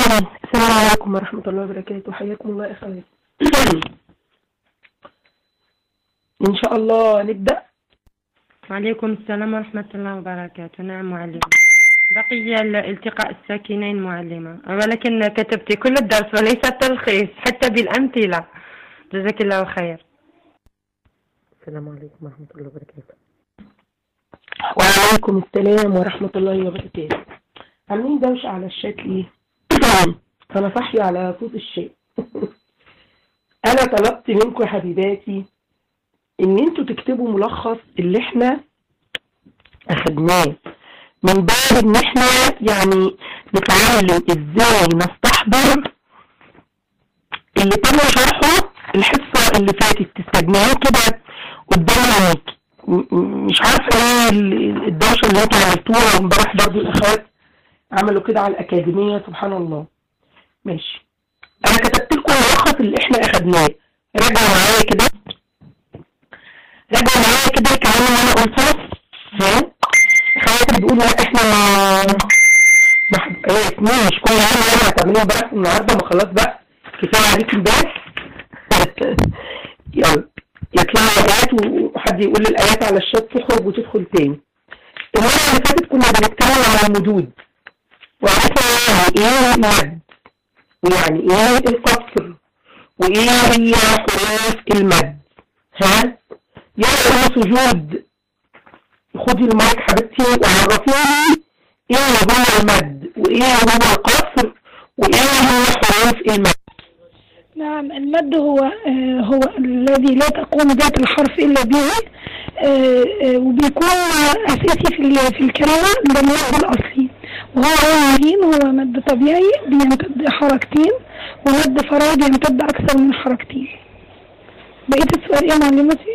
السلام عليكم ورحمة الله وبركاته حياكم الله أخواتي إن شاء الله نبدأ وعليكم السلام ورحمة الله وبركاته نعم معلمة بقي التقاء الساكنين معلمة ولكن كتبت كل الدرس وليس التلخيص حتى بالأمثلة جزاك الله خير السلام عليكم ورحمة الله وبركاته وعليكم السلام ورحمة الله وبركاته عاملين دوشة على الشات ليه؟ أنا صاحية على صوت الشات أنا طلبت منكم يا حبيباتي إن انتوا تكتبوا ملخص اللي احنا أخدناه من باب إن احنا يعني نتعلم إزاي نستحضر اللي تم شرحه الحصة اللي فاتت تستجمعوه كده قدام عينيك م- م- مش عارفة ايه ال- الدوشة اللي انتوا عملتوها امبارح برضه الأخوات عملوا كده على الأكاديمية سبحان الله ماشي أنا كتبت لكم الملخص اللي احنا أخدناه راجعوا معايا كده راجعوا معايا كده الكلام اللي أنا قلته ها اخواتي بيقولوا لا احنا ما ما حد- ايه اسمه مش كل يوم يوم هتعملوها بقى النهارده ما خلاص بقى كفايه عليك امبارح يلا يطلعوا الايات وحد يقول الايات على الشات تخرج وتدخل تاني المره اللي فاتت كنا بنتكلم عن المدود وعرفنا يعني ايه المد ويعني ايه القصر وايه هي حروف المد ها يا سجود خدي المايك حبيبتي وعرفيني ايه هو المد وايه هو القصر وايه هو حروف المد نعم المد هو آه، هو الذي لا تقوم ذات الحرف إلا به آه، آه، وبيكون أساسي في ال- في الكلمة ده المد الأصلي وهو عين هو مد طبيعي بيمتد حركتين ومد فرعي بيمتد أكثر من حركتين بقيت السؤال إيه يا معلمتي؟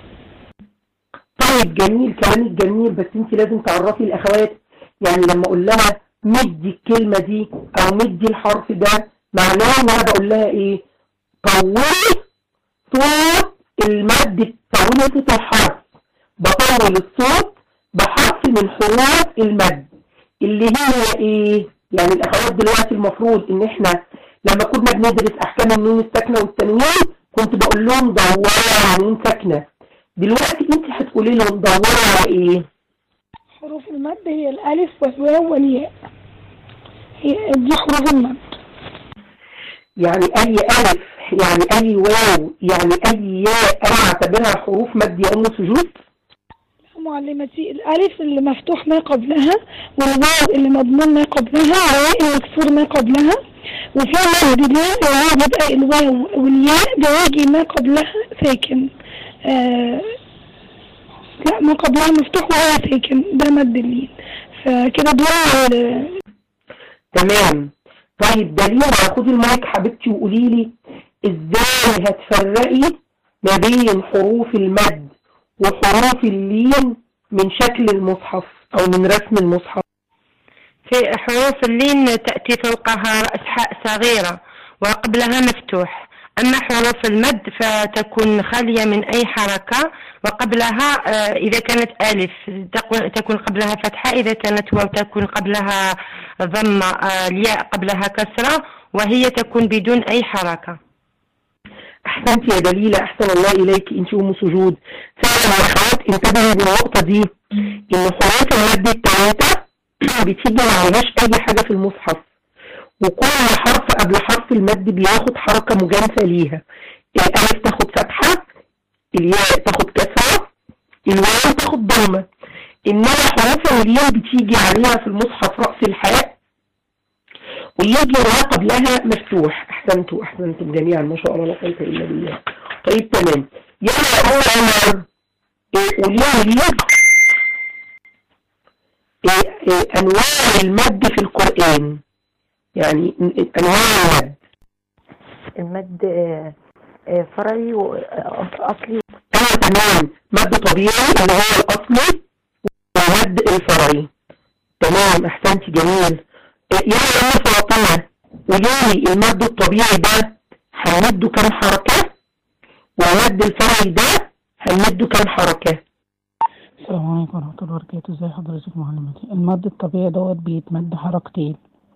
طيب جميل كلامك جميل بس انت لازم تعرفي الاخوات يعني لما اقول لها مدي الكلمه دي او مدي الحرف ده معناه ان انا بقول لها ايه طولي صوت المد طولي صوت الحرف بطول الصوت بحرف من حروف المد اللي هي ايه يعني الاخوات دلوقتي المفروض ان احنا لما كنا بندرس احكام النون الساكنه والتنوين كنت بقول لهم دوروا على نون ساكنه دلوقتي انت هتقولي لهم دوروا على ايه حروف المد هي الألف والواو والياء هي دي حروف المد يعني اي الف يعني اي واو يعني اي ياء انا اعتبرها حروف مد يا ام سجود معلمتي الألف اللي مفتوح ما قبلها والواو اللي مضمون ما قبلها والياء المكسور ما قبلها وفي مد ده وهو بيبقى الواو والياء بيجي ما قبلها ساكن آه لا ما قبلها مفتوح وهو ساكن ده مد اللين فكده دول ال- تمام طيب دليل على خدي المايك حبيبتي وقولي لي ازاي هتفرقي ما بين حروف المد وحروف اللين من شكل المصحف او من رسم المصحف في حروف اللين تأتي فوقها رأس حاء صغيرة وقبلها مفتوح أما حروف المد فتكون خالية من أي حركة وقبلها آه، إذا كانت ألف تكون- تكون قبلها فتحة إذا كانت واو تكون قبلها ضمة آه، الياء قبلها كسرة وهي تكون بدون أي حركة احسنتي يا دليلة احسن الله اليك انت ام سجود فعلا يا اخوات انتبهوا بالنقطة دي ان حروف المد التلاتة بتيجي ما عليهاش اي حاجة في المصحف وكل حرف قبل حرف المد بياخد حركة مجانسة ليها الالف تاخد فتحة الياء تاخد كسرة الواو تاخد ضمة انما حروف اللين بتيجي عليها في المصحف رأس الحاء ويجي ما قبلها مفتوح احسنتوا احسنتم جميعا ما شاء الله لا قوه الا بالله طيب تمام يلا يا ام عمر إيه، قولي لي إيه، إيه، انواع المد في القران يعني ن- انواع المد المد آه، آه، فرعي وأصلي اه تمام مد طبيعي اللي هو الاصلي والمد الفرعي تمام احسنتي جميل إيه، يلا يا ام فاطمه قولي لي المد الطبيعي ده هنمده كام حركه والمد الفرعي ده هنمده كام حركه السلام عليكم ورحمة الله وبركاته ازي حضرتك معلمتي المد الطبيعي دوت بيتمد حركتين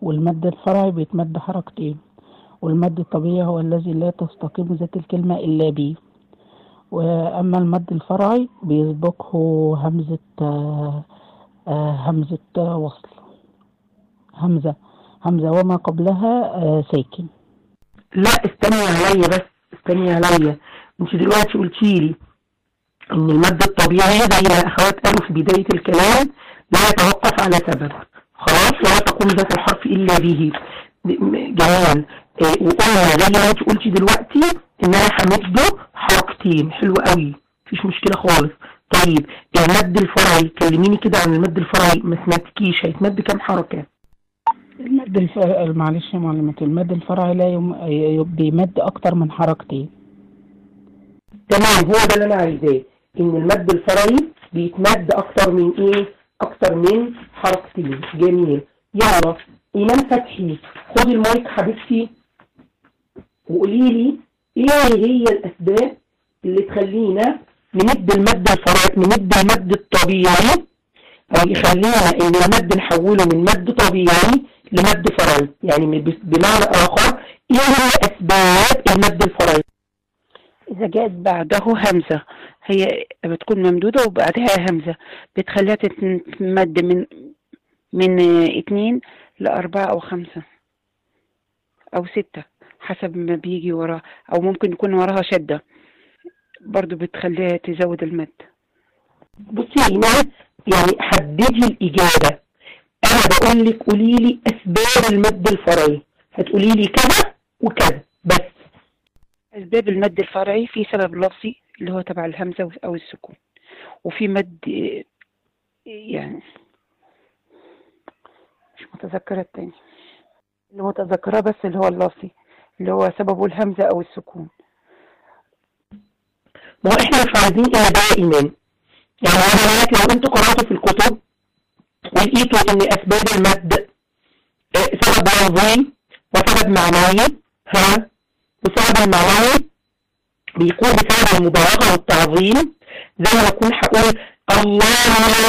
والمد الفرعي بيتمد حركتين والمد الطبيعي هو الذي لا تستقيم ذات الكلمة إلا به وأما المد الفرعي بيسبقه همزة آه، آه، همزة آه، وصل همزة همزة وما قبلها آه، ساكن لا استني عليا بس استني عليا انت دلوقتي قلتي لي ان المد الطبيعي زي ما الاخوات قالوا في بداية الكلام لا يتوقف على سبب خلاص ولا تقوم ذات الحرف الا به م- جمال إيه، وقلنا زي ما انت قلتي دلوقتي ان انا همده حركتين حلو قوي مفيش مشكلة خالص طيب المد الفرعي كلميني كده عن المد الفرعي ما سمعتكيش هيتمد كام حركة المد الف... معلش يا معلمة المد الفرعي لا يم... ي- بيمد أكتر من حركتين تمام هو ده اللي انا عايزاه ان المد الفرعي بيتمد اكتر من ايه اكتر من حركتين جميل يلا ايمان فتحي خدي المايك حبيبتي وقولي لي ايه هي الاسباب اللي تخلينا نمد المد الفرعي نمد المد الطبيعي او يخلينا ان المد نحوله من مد طبيعي لمد فرعي يعني من- بمعنى اخر ايه هي اسباب المد الفرعي إذا جاءت بعده همزة هي بتكون ممدودة وبعدها همزة بتخليها تتمد من من آه، اتنين لأربعة أو خمسة أو ستة حسب ما بيجي وراها أو ممكن يكون وراها شدة برضو بتخليها تزود المد بصي يا إيمان يعني حددي الإجابة أنا بقول لك قولي لي أسباب المد الفرعي هتقولي لي كذا وكذا بس أسباب المد الفرعي في سبب لفظي اللي هو تبع الهمزة أو السكون وفي مد آه، يعني مش متذكرة التاني اللي متذكرة بس اللي هو اللفظي اللي هو سببه الهمزة أو السكون ما هو إحنا مش عايزين إيه دائما يعني أنا دلوقتي لو أنتوا قرأتوا في الكتب ولقيتوا إن أسباب المد آه، سبب لفظي وسبب معنوي ها وسبب المعنوي بيكون بسبب المبالغة والتعظيم زي ما أكون هقول الله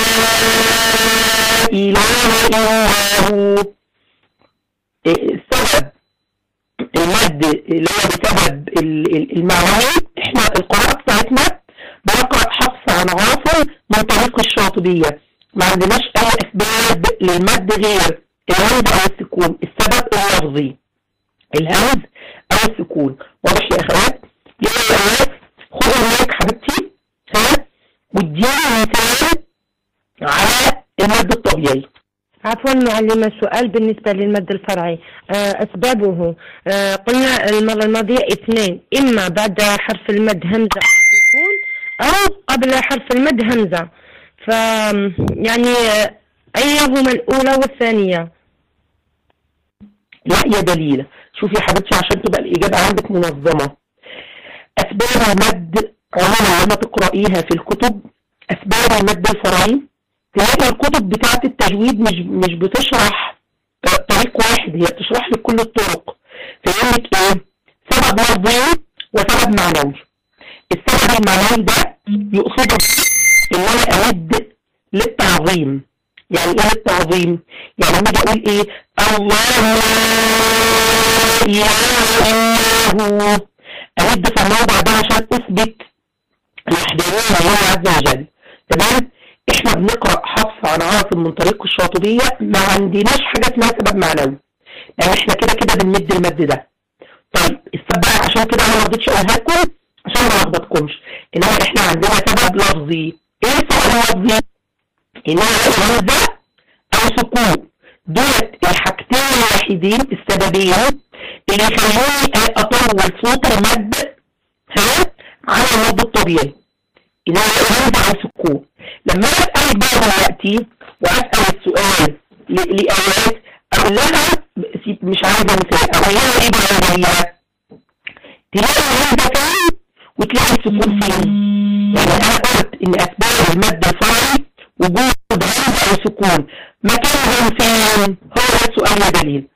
لا إله إلا هو إيه السبب المد اللي هو بسبب ال- ال- المعنوي احنا القراءة بتاعتنا بنقرأ حفص عن عاصم من طريق الشاطبية ما عندناش أي أسباب للمد غير الهمز أو السكون السبب اللفظي الهمز أو السكون واضح يا أخوات يلا يا أخوات خدوا المايك حبيبتي ها واديني مثال على المد الطبيعي عفوا معلمة سؤال بالنسبة للمد الفرعي آه، أسبابه آه، قلنا المرة الماضية اثنين إما بعد حرف المد همزة أو سكون أو قبل حرف المد همزة ف يعني آه، أيهما الأولى والثانية لا يا دليلة شوفي يا حبيبتي عشان تبقى الإجابة عندك منظمة أسباب المد عموما لما تقرأيها في الكتب أسباب المد الفرعي تلاقي الكتب بتاعة التجويد مش مش بتشرح طريق واحد هي بتشرح لك كل الطرق فيقول لك إيه سبب لفظي وسبب معنوي السبب المعنوي ده يقصده إن أنا أمد للتعظيم يعني ايه التعظيم يعني لما اجي اقول ايه الله لا اله الا هو امد في الموضع ده عشان اثبت الوحدانيه لله عز وجل تمام احنا بنقرا حفص عن عاصم من طريق الشاطبيه ما عندناش حاجه اسمها سبب معنوي لان احنا كده كده بنمد المد ده طيب السبب بقى عشان كده انا ما رضيتش اقولها لكم عشان ما لخبطكمش انما احنا عندنا سبب لفظي ايه السبب اللفظي انها همزه او سكون دولت الحاجتين الوحيدين السببين اللي يخلوني اطول صوت المد ها على المد الطبيعي انها همزه او سكون لما انا اسالك بقى دلوقتي واسال السؤال ل- لايات اقول لها ب- مش عايزه مثال اقول لها ايه بقى هي تلاقي الهمزه فين وتلاقي السكون فين يعني انا قلت ان اسباب المد الفرعي وجود همزه او سكون مكانهم فين هو ده السؤال يا دليل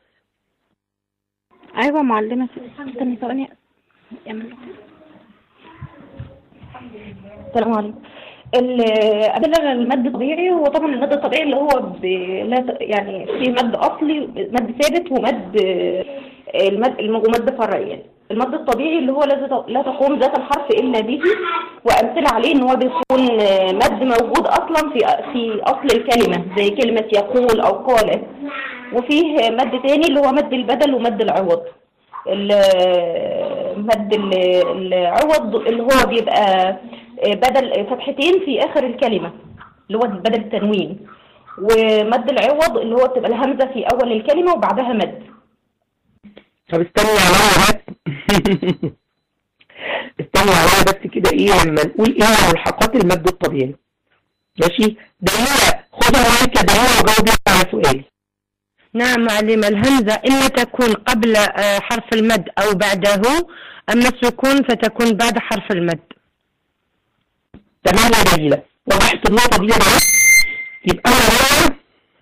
ايوه معلمه استني ثواني السلام عليكم ال- ابلغ المد الطبيعي هو طبعا المد الطبيعي اللي هو ب... لا ت- يعني في مد اصلي مد ثابت ومد آه، المد ومد فرعي يعني. المد الطبيعي اللي هو لا تت- لا تقوم ذات الحرف الا به وامثله عليه ان هو بيكون آه، مد موجود اصلا في في اصل الكلمه زي كلمه يقول او قال وفيه مد تاني اللي هو مد البدل ومد العوض ال- مد ال- العوض اللي هو بيبقى بدل فتحتين في آخر الكلمة اللي هو بدل التنوين ومد العوض اللي هو بتبقى الهمزة في أول الكلمة وبعدها مد طب استني عليا بس استني عليا بس كده ايه لما نقول ايه هي ملحقات المد الطبيعي ماشي دليلة خد المايك يا دليلة وجاوبي على سؤالي نعم معلمة الهمزة إما تكون قبل آه، حرف المد أو بعده أما السكون فتكون بعد حرف المد تمام يا دليلة وضحت النقطة دي يا بنات يبقى انا بدور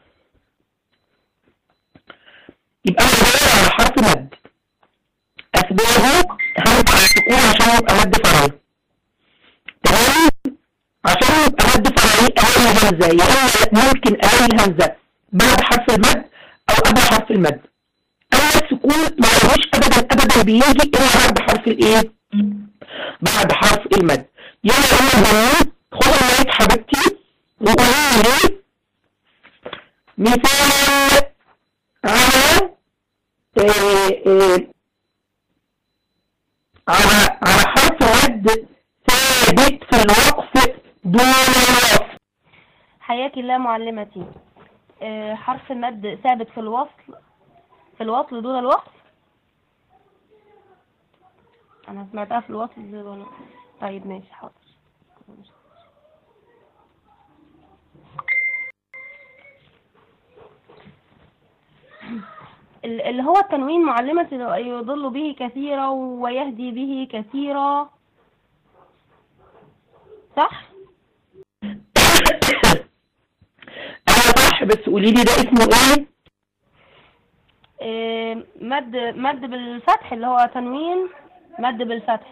يبقى انا بدور على حرف مد اسبابه همزة على السكون عشان يبقى مد فرعي تمام عشان يبقى مد فرعي الاقي همزة يا اما ممكن الاقي همزة بعد حرف المد او قبل حرف المد اما السكون ما لهوش ابدا ابدا بيجي الا بعد حرف الايه بعد حرف المد يلا يا بنات خد المايك حبيبتي وقولي لي مثال على آه، آه، على على حرف مد ثابت في الوقف دون الوصف حياك الله معلمتي آه، حرف المد ثابت في الوصل في الوصل دون الوصف انا سمعتها في الوصل دون طيب ماشي حاضر ال- اللي هو التنوين معلمتي يضل به كثيرا ويهدي به كثيرا صح؟ انا صح بس قولي لي ده اسمه ايه آه، مد مد بالفتح اللي هو تنوين مد بالفتح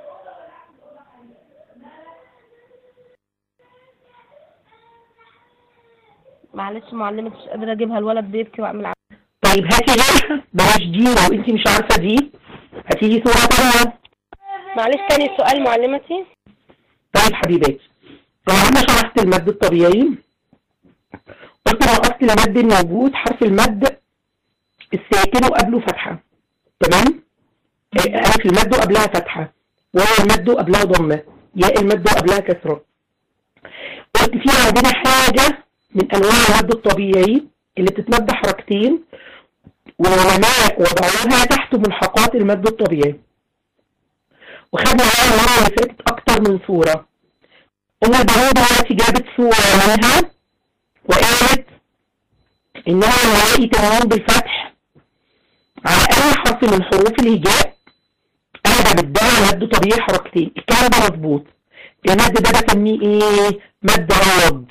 معلش معلمة مش قادرة اجيبها الولد بيبكي واعمل عمل طيب هاتي غيرها بلاش دي لو انت مش عارفه دي هاتي لي صوره تانية معلش تاني السؤال معلمتي طيب حبيباتي طالما شرحت المد الطبيعي قلت هو اصل المد الموجود حرف المد الساكن وقبله فتحه تمام آه، الف المد وقبلها فتحه واو المد وقبلها ضمه ياء المد وقبلها كسره قلت في عندنا حاجه من انواع المد الطبيعي اللي بتتمد حركتين والعلماء وضعوها تحت ملحقات المد الطبيعي وخدنا معاها المره اللي فاتت اكتر من صوره قلنا البنات دلوقتي جابت صوره منها وقالت انها لما الاقي تنوين بالفتح على اي حرف من حروف الهجاء انا ببدأها مد طبيعي حركتين الكلام ده مظبوط المد ده بسميه ايه مد عوض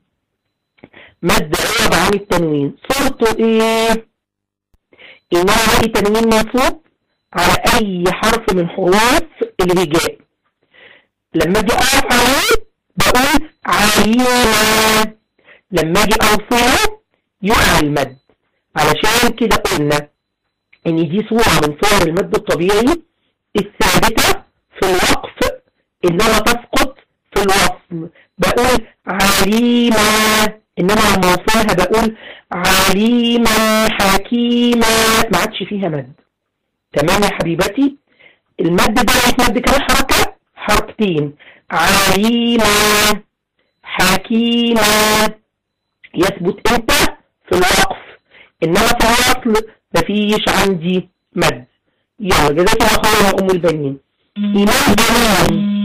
مد عوض عن التنوين صورته ايه ان انا الاقي تنوين منصوب على اي حرف من حروف الهجاء لما اجي اقف عليه بقول عليما لما اجي اوصله يقع المد علشان كده قلنا ان دي صورة من صور المد الطبيعي الثابتة في الوقف انما تسقط في الوصل بقول عليما انما لما اوصلها بقول عليما حكيما ما عادش فيها مد تمام يا حبيبتي المد ده هيتمد كام حركة حركتين عليما حكيما يثبت امتى في الوقف انما في الوصل مفيش عندي مد يلا جزاك الله خيرا يا ام البنين امام جميل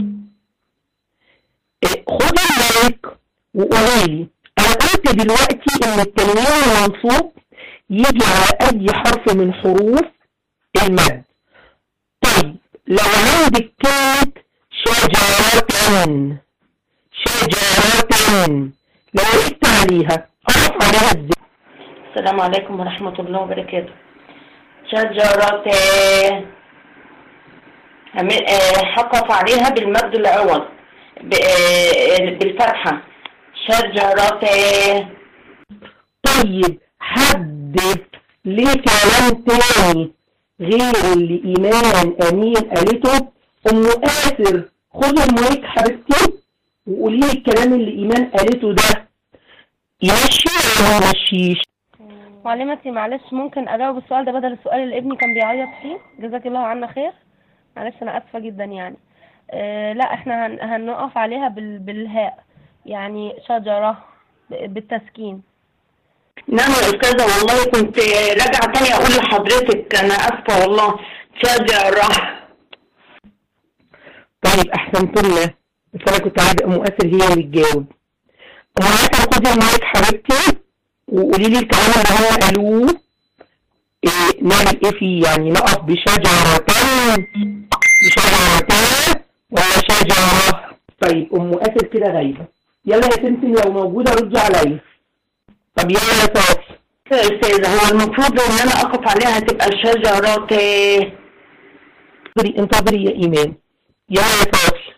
إيه، خدي المايك وقولي لي انا قلت دلوقتي ان التنوين المنصوب يجي على اي حرف من حروف المد طيب لو عندك كلمة شجرة شجرة لو وقفت عليها اقف عليها ازاي السلام عليكم ورحمة الله وبركاته شجرة عمل- آه، حقف عليها بالمد العوض ب- آه، بالفتحة شجرة طيب حد ليه كلام تاني غير اللي ايمان امين قالته ام آسر خدي المايك حبيبتي وقولي لي الكلام اللي ايمان قالته ده يمشي ولا ما يمشيش معلمتي معلش ممكن اجاوب السؤال ده بدل السؤال اللي ابني كان بيعيط فيه جزاك الله عنا خير معلش انا اسفه جدا يعني آه لا احنا هن هنقف عليها بال بالهاء يعني شجره ب- بالتسكين نعم يا أستاذة والله كنت راجعة تاني أقول لحضرتك أنا آسفة والله شجرة طيب احسنت لنا بس انا كنت عايزه ام آسر هي اللي تجاوب ام آسر خدي المايك حبيبتي وقولي لي الكلام اللي هم قالوه إيه نعمل ايه فيه يعني نقف بشجرة بشجرة ولا شجرة طيب ام آسر كده غايبة يلا يا سمسم لو موجودة ردي عليا طب يلا يا صافي يا أستاذة هو المفروض إن أنا أقف عليها تبقى شجرة انتظري انتظري يا ايمان يلا يا صافي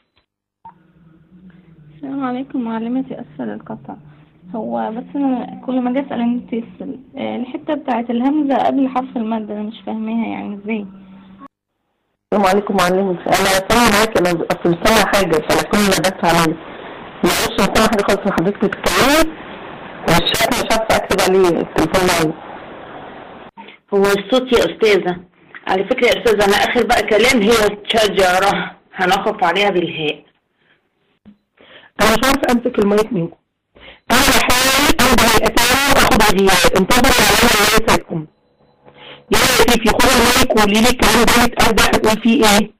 السلام عليكم معلمتي أسفل القطع هو بس أنا كل ما أجي أسأل أنت تسأل آه، الحتة بتاعت الهمزة قبل حرف المادة أنا مش فاهماها يعني إزاي السلام عليكم معلمتي انا سامعه معاك انا اصل مش سامعه حاجه فانا كل ما بس على معلش مش سامعه حاجه خالص من حضرتك بتتكلمي مش عارفه مش عارفه اكتب عليه التليفون معايا هو الصوت يا أستاذة على فكرة يا أستاذة أنا آخر بقى كلام هي شجرة هنقف عليها بالهاء انا مش عارفه امسك المايك منكم انا بحاول ارجع الاسامي واخد الغياب انتظروا عليا الله يسعدكم يلا يا سيفي خد المايك وقولي لي الكلام ده يتقال ده هتقول فيه ايه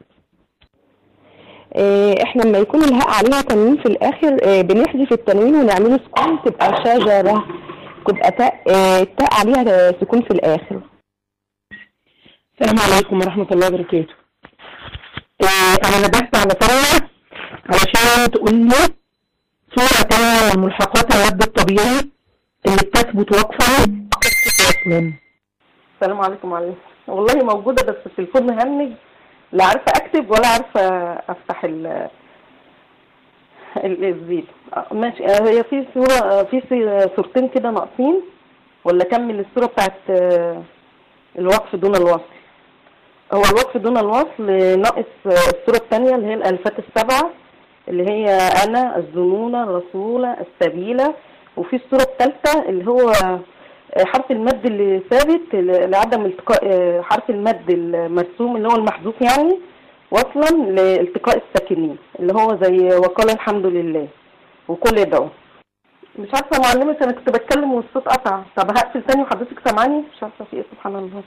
آه، احنا لما يكون الهاء عليها تنوين في الاخر آه، بنحذف التنوين ونعمله سكون تبقى شجرة تبقى تاء آه، التاء عليها سكون في الاخر السلام عليكم ورحمة الله وبركاته إيه أنا نبهت على سنة علشان تقول لي صورة تانية من ملحقات المد الطبيعي اللي بتثبت وقفا رسما السلام عليكم معلم والله موجوده بس التليفون مهنج لا عارفه اكتب ولا عارفه افتح ال ال- الفيديو آه، ماشي آه، هي في صوره آه، في صي- صورتين كده ناقصين ولا اكمل الصوره بتاعت آه، الوقف دون الوصل هو الوقف دون الوصل ناقص آه، الصوره الثانيه اللي هي الالفات السبعه اللي هي انا الظنون الرسول السبيله وفي الصوره الثالثه اللي هو حرف المد اللي ثابت لعدم التقاء حرف المد المرسوم اللي هو المحذوف يعني وصلا لالتقاء الساكنين اللي هو زي وقال الحمد لله وكل يدعو مش عارفه يا معلمه انا كنت بتكلم والصوت قطع طب هقفل تاني وحضرتك سامعاني مش عارفه في ايه سبحان الله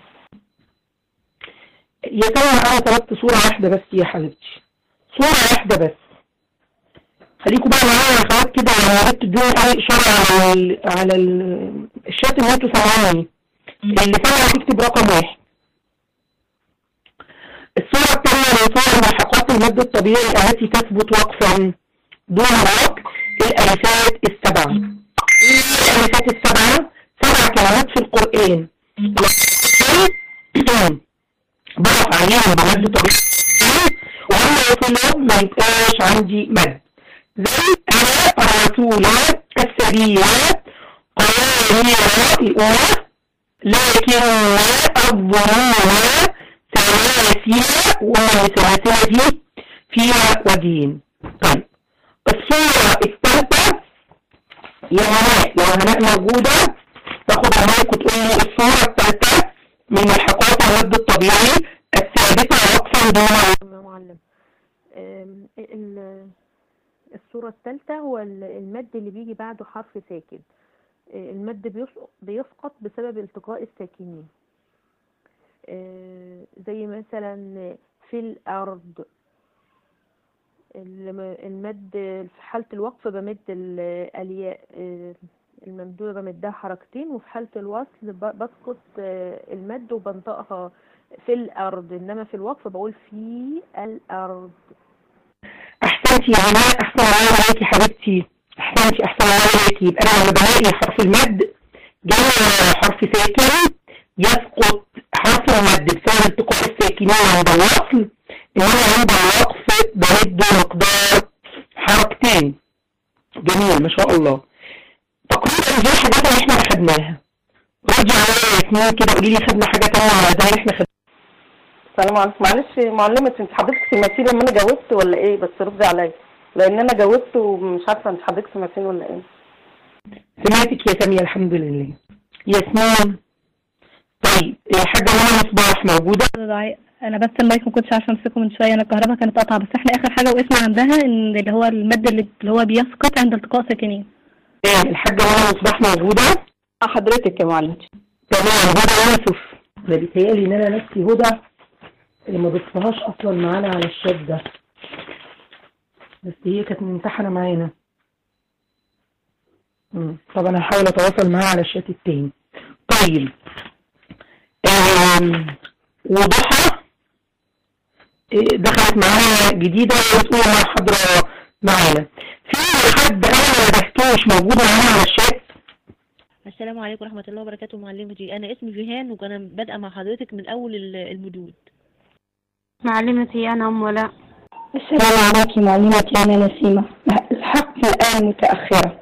يا ترى أنا طلبت صورة واحدة بس يا حبيبتي صورة واحدة بس خليكم بقى معايا يا اخوات كده يا ريت تدوني اي اشاره على ال على ال الشات اللي انتوا سامعوني اللي سامع تكتب رقم واحد الصورة الثانية من صور ملحقات المد الطبيعي التي تثبت وقفا دون وقت الالفات السبعة ايه الالفات السبعة؟ سبع كلمات في القرآن بقف عليهم بمد طبيعي واما يطلب ما يبقاش عندي مد زي أنا رسولة السبيلة قوانين الأولى لكن الظنون ثلاثية والثلاثية دي فيها وجهين طيب الصورة الثالثة يا هناء لو هناء موجودة تاخد المايك وتقول لي الصورة الثالثة من ملحقات المد الطبيعي الثابتة وقفا دون يا معلم آم، ال- الصورة الثالثة هو ال- المد اللي بيجي بعده حرف ساكن آه، المد بيس- بيسقط بسبب التقاء الساكنين آه، زي مثلا في الأرض الم- المد في حالة الوقف بمد ال- الياء آه، الممدودة بمدها حركتين وفي حالة الوصل ب- بسقط آه، المد وبنطقها في الأرض إنما في الوقف بقول في الأرض احسنتي يا هناء احسن الله عليكي حبيبتي احسنتي احسن الله عليكي يبقى انا لما بلاقي حرف المد جاي حرف ساكن يسقط حرف المد بسبب التقاء الساكنين عند الوصل انما عند الوقف بمد مقدار جميل ما شاء الله تقريبا دي الحاجات اللي احنا اخدناها ردي عليا يا ياسمين كده قولي لي خدنا حاجه تانية على ده اللي احنا خدناها السلام عليكم معلش معلمة انت حضرتك سمعتيني لما انا جاوبت ولا ايه بس ردي عليا لان انا جاوبت ومش عارفه انت حضرتك سمعتيني ولا ايه سمعتك يا سامية الحمد لله ياسمين طيب الحاجة منى مصباح موجودة انا بس المايك ما كنتش عارفه امسكه من شويه انا الكهرباء كانت قاطعه بس احنا اخر حاجه وقفنا عندها ان اللي هو المد اللي اللي هو بيسقط عند التقاء ساكنين تمام الحاجة منى مصباح موجودة حضرتك يا معلم تمام هدى يوسف ده بيتهيألي ان انا نفسي هدى اللي ما ضفتهاش اصلا معانا على الشات ده بس هي كانت ممتحنة معانا مم. طب انا هحاول اتواصل معاها على الشات التاني طيب آم، وضحى إيه، دخلت معانا جديدة وتقول مع حضرة معانا في حد انا ما ضفتوش موجود معانا على الشات السلام عليكم ورحمة الله وبركاته معلمتي أنا اسمي جيهان وأنا بادئة مع حضرتك من أول ال- المدود معلمتي أنا أم ولاء السلام عليكم معلمتي أنا نسيمة الحق الآن متأخرة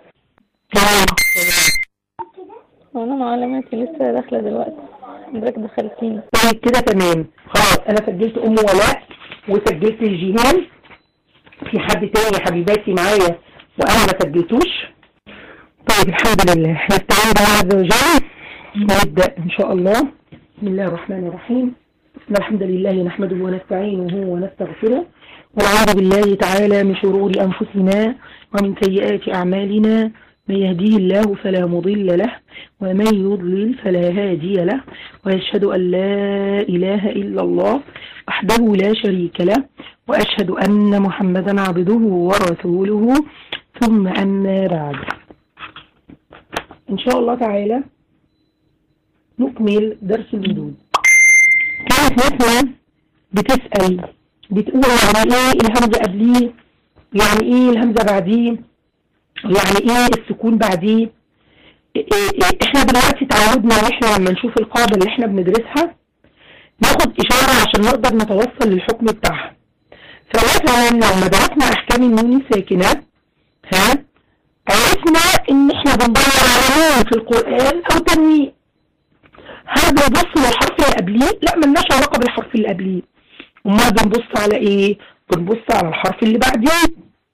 وانا معلماتي لسه داخله دلوقتي حضرتك دخلتيني طيب كده تمام خلاص انا سجلت ام ولاء وسجلت جيهان في حد تاني حبيباتي معايا وانا ما سجلتوش طيب الحمد لله نستعين بالله عز وجل ونبدا ان شاء الله بسم الله الرحمن الرحيم إن الحمد لله نحمده ونستعينه ونستغفره ونعوذ بالله تعالى من شرور أنفسنا ومن سيئات أعمالنا من يهديه الله فلا مضل له ومن يضلل فلا هادي له ويشهد أن لا إله إلا الله وحده لا شريك له وأشهد أن محمدا عبده ورسوله ثم أما بعد إن شاء الله تعالى نكمل درس الوجود كانت نسمة بتسأل بتقول يعني ايه الهمزة قبليه يعني ايه الهمزة بعديه يعني ايه السكون بعديه إيه إيه احنا دلوقتي تعودنا ان احنا لما نشوف القاعدة اللي احنا بندرسها ناخد اشارة عشان نقدر نتوصل للحكم بتاعها فمثلا لما درسنا احكام النون الساكنة ها عرفنا ان احنا بندور على نون في القرآن او تنوين هل بنبص للحرف اللي قبليه؟ لا ملناش علاقة بالحرف اللي قبليه امال بنبص على ايه؟ بنبص على الحرف اللي بعديه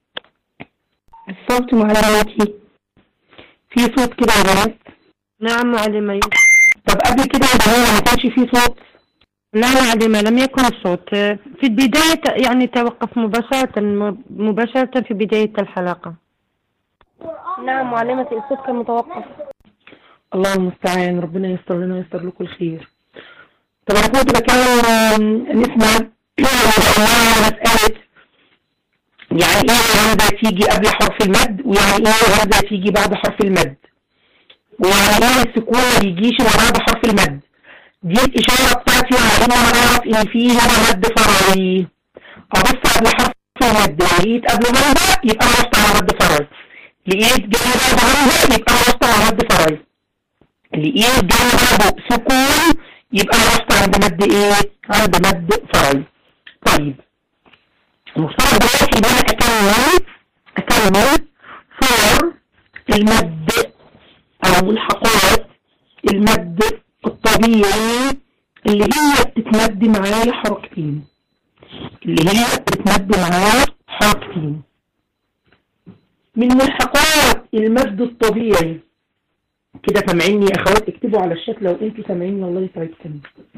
الصوت معلماتي في صوت كده يا بنات نعم معلمة طب قبل كده يا بنات ما كانش في صوت نعم معلمة لم يكن الصوت في البداية يعني توقف مباشرة مباشرة في بداية الحلقة نعم معلمتي الصوت كان متوقف الله المستعان ربنا يستر لنا ويستر لكم الخير طب انا كنت بكلم نسمع مسألة يعني ايه الهمزة تيجي قبل حرف المد ويعني ايه الهمزة تيجي بعد حرف المد ويعني ايه السكون ما بيجيش الا بعد حرف المد دي الإشارة بتاعتي على إن أنا أعرف إن في هنا مد فرعي أبص قبل حرف المد لقيت قبل همزة يبقى أنا بص على مد فرعي لقيت جنب بعد همزة يبقى أنا بص على مد فرعي لقيت جنب بعده سكون يبقى أنا بص عند مد إيه؟ عند مد فرعي طيب المفترض دلوقتي إن أنا أكمل أكمل صور المد أو ملحقات المد الطبيعي اللي هي بتتمد معايا حركتين اللي هي بتتمد معايا حركتين من ملحقات المد الطبيعي كده سامعيني يا اخوات اكتبوا على الشات لو انتوا سامعيني الله يسعدكم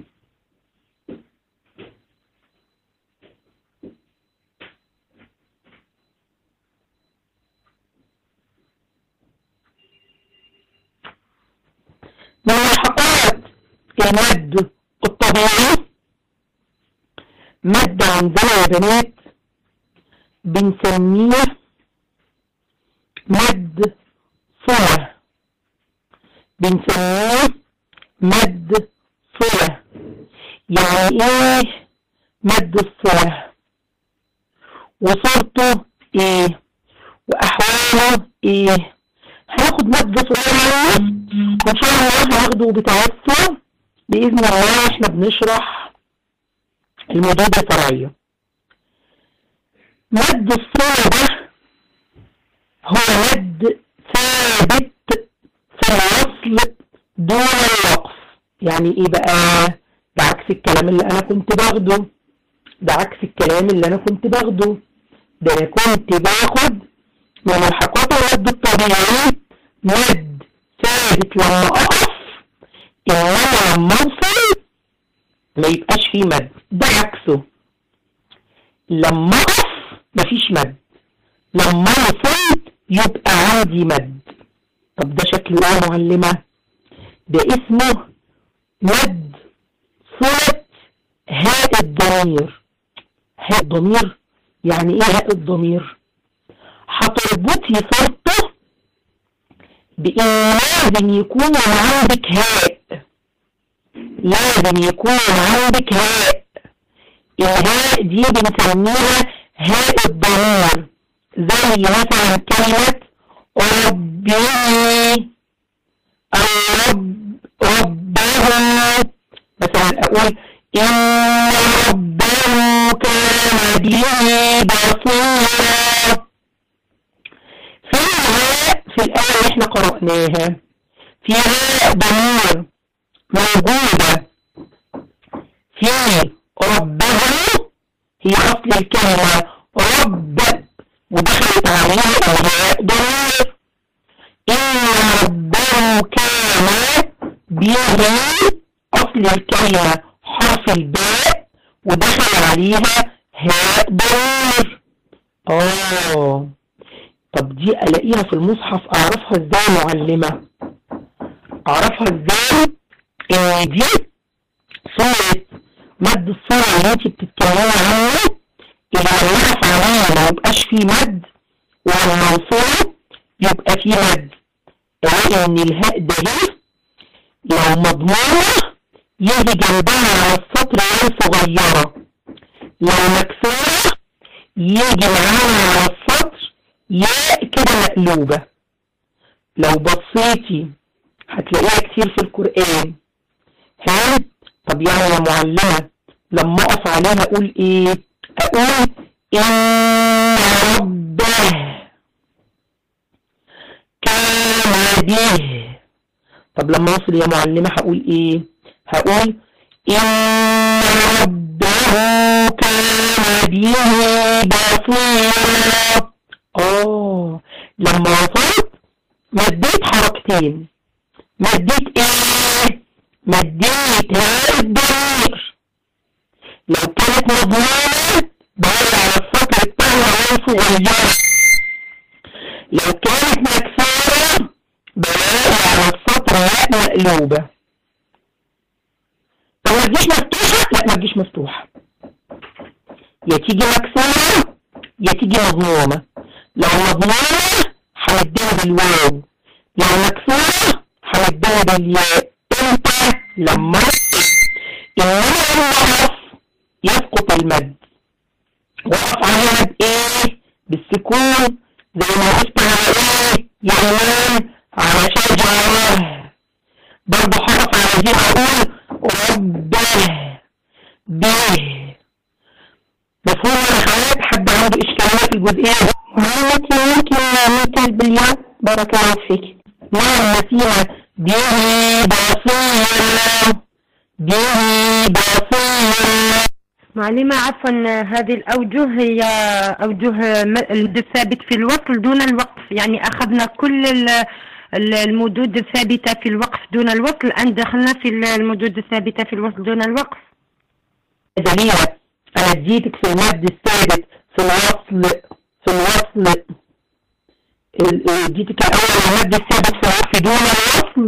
من ملحقات المد الطبيعي مد عندنا يا بنات بنسميه مد صلة بنسميه مد صلة يعني ايه مد الصلة وصورته ايه واحواله ايه هناخد مد صغير وان شاء الله هناخده بتوسع باذن الله احنا بنشرح المدود الفرعيه مد الصوره ده هو مد ثابت في الوصل دون الوقف يعني ايه بقى ده عكس الكلام اللي انا كنت باخده ده عكس الكلام اللي انا كنت باخده ده انا كنت باخد من ملحقات المد الطبيعي مد ثابت لما اقف انما لما اوصل ما يبقاش فيه مد ده عكسه لما اقف مفيش مد لما وصلت يبقى عندي مد طب ده شكله ايه يا معلمة ده اسمه مد صلة هاء الضمير هاء ضمير يعني ايه هاء الضمير هتربطي صورته بان لازم يكون عندك هاء لازم يكون عندك هاء الهاء دي بنسميها هاء الضمير زي مثلا كلمة ربي أو رب ربه مثلا أقول إن ربه كان به بصيرا في هاء في الآية اللي احنا قرأناها في هاء ضمير موجودة في ربه هي أصل الكلمة رب ودخلت عليها الهاء ضمير إن ربه كان به أصل الكلمة حرف الباء ودخل عليها هاء ضمير آه طب دي ألاقيها في المصحف أعرفها إزاي يا معلمة أعرفها إزاي إن دي صورة مد الصورة اللي أنت بتتكلمي عنه اللي لما أقف عليه ما يبقاش فيه مد ولما أوصله يبقى فيه مد ألاقي إن الهاء ده هي لو مضمونة يجي جنبها على السطر ياء صغيرة لو مكسورة يجي معاها على السطر ياء كده مقلوبة لو بصيتي هتلاقيها كتير في القرآن ها طب يعني يا معلمة لما اقف عليها اقول ايه اقول ان ربه كان به طب لما اوصل يا معلمة هقول ايه هقول ان ربه كان به بصيرا اه لما وصلت مديت حركتين مديت ايه مديت هاء الضمير لو كانت مضمونة بقول على السطر بتاعها هاء صغيرة لو كانت مكسورة بلاقي على السطر هاء مقلوبة طب ما تجيش مفتوحة؟ لا ما تجيش مفتوحة يا تيجي مكسورة يا تيجي مضمومة لو مضمومة هنديها بالواو لو مكسورة هنديها بالياء امتى لما انما لما اقف يسقط المد واقف عليها بايه بالسكون زي ما وقفت على ايه يعلم على شجرة برضه حرف على دي اقول ربه به مفهوم يا اخوات حد عنده اشكالية في الجزئية دي معلمتي ممكن مثال بالياء بارك الله فيك نعم نسيمة به بصير به بصير معلمة عفوا هذه الأوجه هي أوجه م- المد الثابت في الوصل دون الوقف يعني أخذنا كل ال- ال- المدود الثابتة في الوقف دون الوصل أن دخلنا في المدود الثابتة في الوصل دون الوقف دليل انا اديتك في المد الثابت في الوصل في الوصل ال- اديتك الاول المد الثابت في الوصل دون الوصل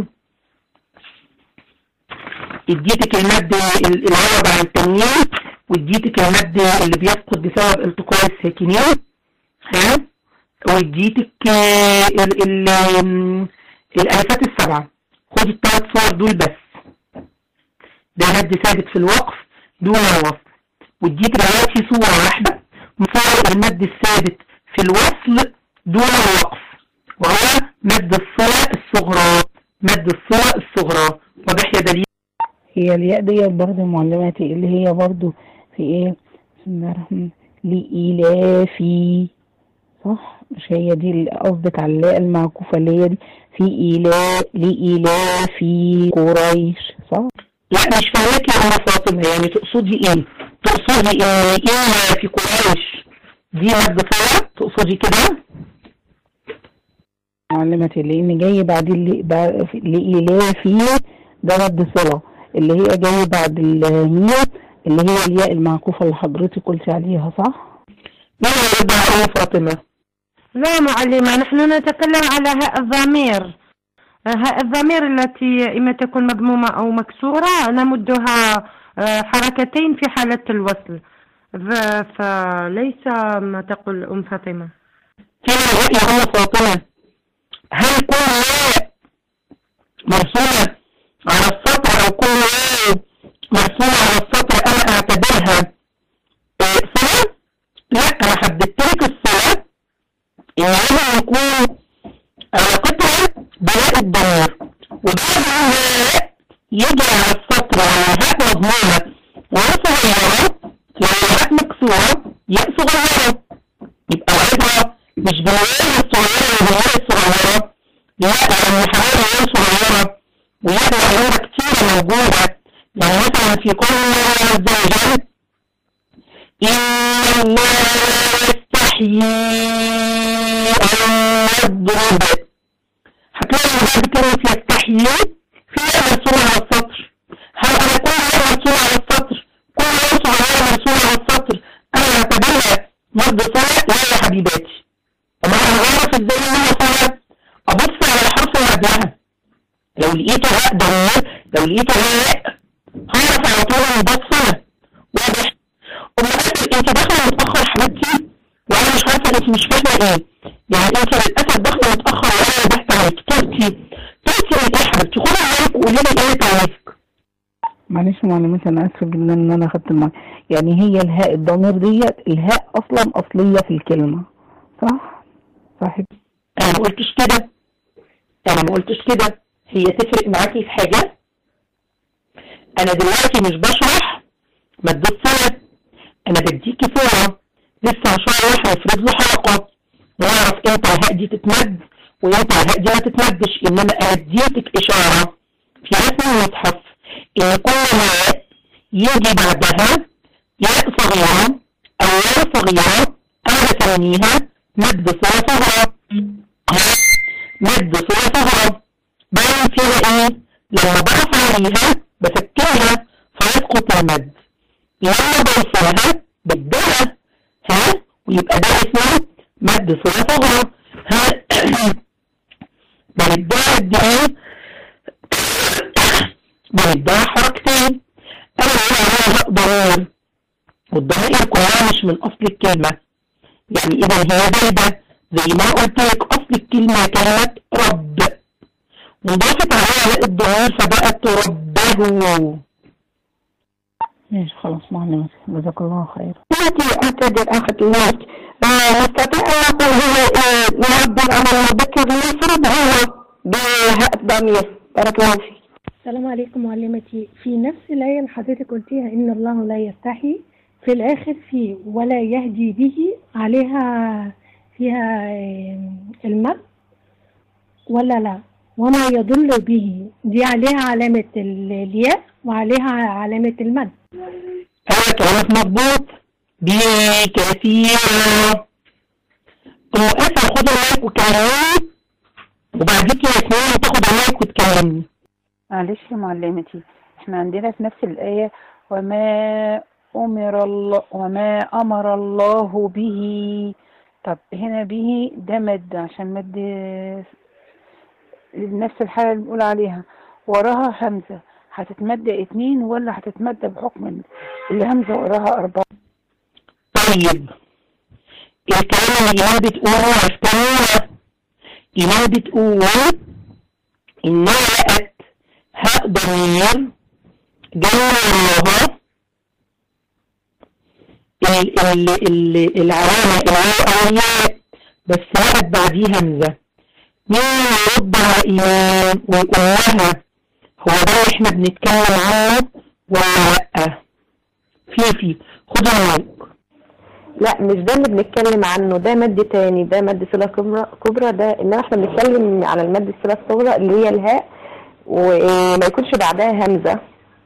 اديتك المد ال- العوض عن التنوين واديتك المد اللي بيسقط بسبب التقاء الساكنين ها واديتك آه، ال- ال- آم، الالفات السبعه خدي الثلاث صور دول بس ده مد ثابت في الوقف دون الوصل واديك دلوقتي صورة واحدة مصور المد الثابت في الوصل دون الوقف وهو مد الصلة الصغرى مد الصلة الصغرى واضح يا دليل هي الياء ديت برضه معلماتي اللي هي برضه في ايه بسم الله الرحمن لإيلافي صح مش هي دي اللي قصدك على اللاء المعكوفة اللي هي دي في إيلاء لإيلاء في قريش صح؟ لا مش فاهمك يا أم فاطمة يعني تقصدي إيه؟ تقصدي إن إيه في قريش دي مد صلة تقصدي كده؟ معلمتي لأن جاي بعد اللي بعد- لإيلاء في ده مد صلة اللي هي جاي بعد الميم اللي هي الياء المعكوفة اللي حضرتك قلتي عليها صح؟ مين يرد على أم فاطمة؟ لا معلمة نحن نتكلم على هاء الضمير هاء الضمير التي إما تكون مضمومة أو مكسورة نمدها آه، حركتين في حالة الوصل ف- فليس ما تقول أم فاطمة فين الرأي يا أم فاطمة؟ هل كل ياء مرسومة على السطر أو كل ياء مرسومة على السطر أنا أعتبرها آه، صلة؟ لا أنا حددت لك الصلة إن لازم يكون علاقتها بياء الضمير وبعد الياء يجي على السطر على هاء مضمومة وياء صغيرة لو هاء مكسورة ياء صغيرة يبقى العبرة مش بالياء الصغيرة والياء الصغيرة لا لأن حوالي ياء صغيرة وياء صغيرة كتير موجودة يعني مثلا في قول الله عز وجل إن الله يستحيي أن يضرب هتلاقي بعد كلمة يستحيي في ياء مرسومة على السطر هل أنا كل ياء مرسومة على السطر كل ياء صغيرة مرسومة على السطر أنا أعتبرها مد صلة لا يا حبيباتي طب أنا هعرف إزاي إن هي صلة أبص على الحرف اللي قبلها لو لقيته هاء ضمير لو لقيته هاء هعرف على طول إن ده صلة واضح وبالعكس أنت داخلة متأخر حبيبتي وأنا مش عارفة أنت مش فاهمة إيه يعني أنت للأسف داخلة متأخر وأنا بحث عليك ترتي ترتي من إيه حبيبتي خدي المايك وقولي لي إيه تعريفك معلش معلمتي انا اسفه جدا ان انا خدت المايك يعني هي الهاء الضمير ديت الهاء اصلا اصليه في الكلمه صح صح انا ما قلتش كده انا ما قلتش كده هي تفرق معاكي في حاجة انا دلوقتي مش بشرح مد الصلة انا بديكي صورة لسه ان شاء الله هنفرض له حلقة ونعرف امتى الهاء دي تتمد وامتى الهاء دي ما تتمدش انما انا اديتك اشارة في رسم المصحف ان كل ما يجي بعدها ياء صغيرة او ياء صغيرة انا بسميها مد صلة صغرى مد صلة صغرى بعمل فيها ايه لما بقف عليها بسكنها فيسقط المد لما بوصلها بدها ها ويبقى ده اسمه مد صلة صغرى ها بندها قد ايه بندها حركتين انا بقول عليها ضمير والضمائر كلها مش من اصل الكلمة يعني اذا هي باردة زي ما قلت لك اصل الكلمة كانت رب وضافت عليها باء الضمير فبقت ربه ماشي خلاص معلمتي جزاك الله خير التي أعتذر أخذ الموت نستطيع أن نقول هو يعبر عن المذكر المفرد هو بهاء الضمير بارك الله فيك السلام عليكم معلمتي في نفس الآية اللي حضرتك قلتيها إن الله لا يستحي في الآخر في ولا يهدي به عليها فيها آه، المد ولا لا وما يضل به دي عليها علامة ال- الياء وعليها علامة المد هذا كلامك مظبوط بكثيرة وقفل خد المايك وكلمني وبعدين يا ياسمين تاخد المايك وتكلمني معلش يا معلمتي احنا عندنا في نفس الآية وما أمر الله وما أمر الله به طب هنا به ده مد عشان مد نفس الحالة اللي بنقول عليها وراها همزة هتتمد اتنين ولا هتتمد بحكم الهمزة وراها أربعة طيب الكلام اللي إيمان بتقوله عرفتني إيمان بتقول إنها لقت هاء ضمير جنب وراها ال- ال- ال- العلامة الواو أولياء بس لقت بعديه همزة مين يرد على إيمان ويقول لها هو ده اللي احنا بنتكلم عنه ولا لأ؟ في في خد المايك لا مش ده اللي بنتكلم عنه ده مد تاني ده مد صلة كبرى كبرى ده انما احنا بنتكلم على المد الصلة الصغرى اللي هي الهاء وما يكونش بعدها همزة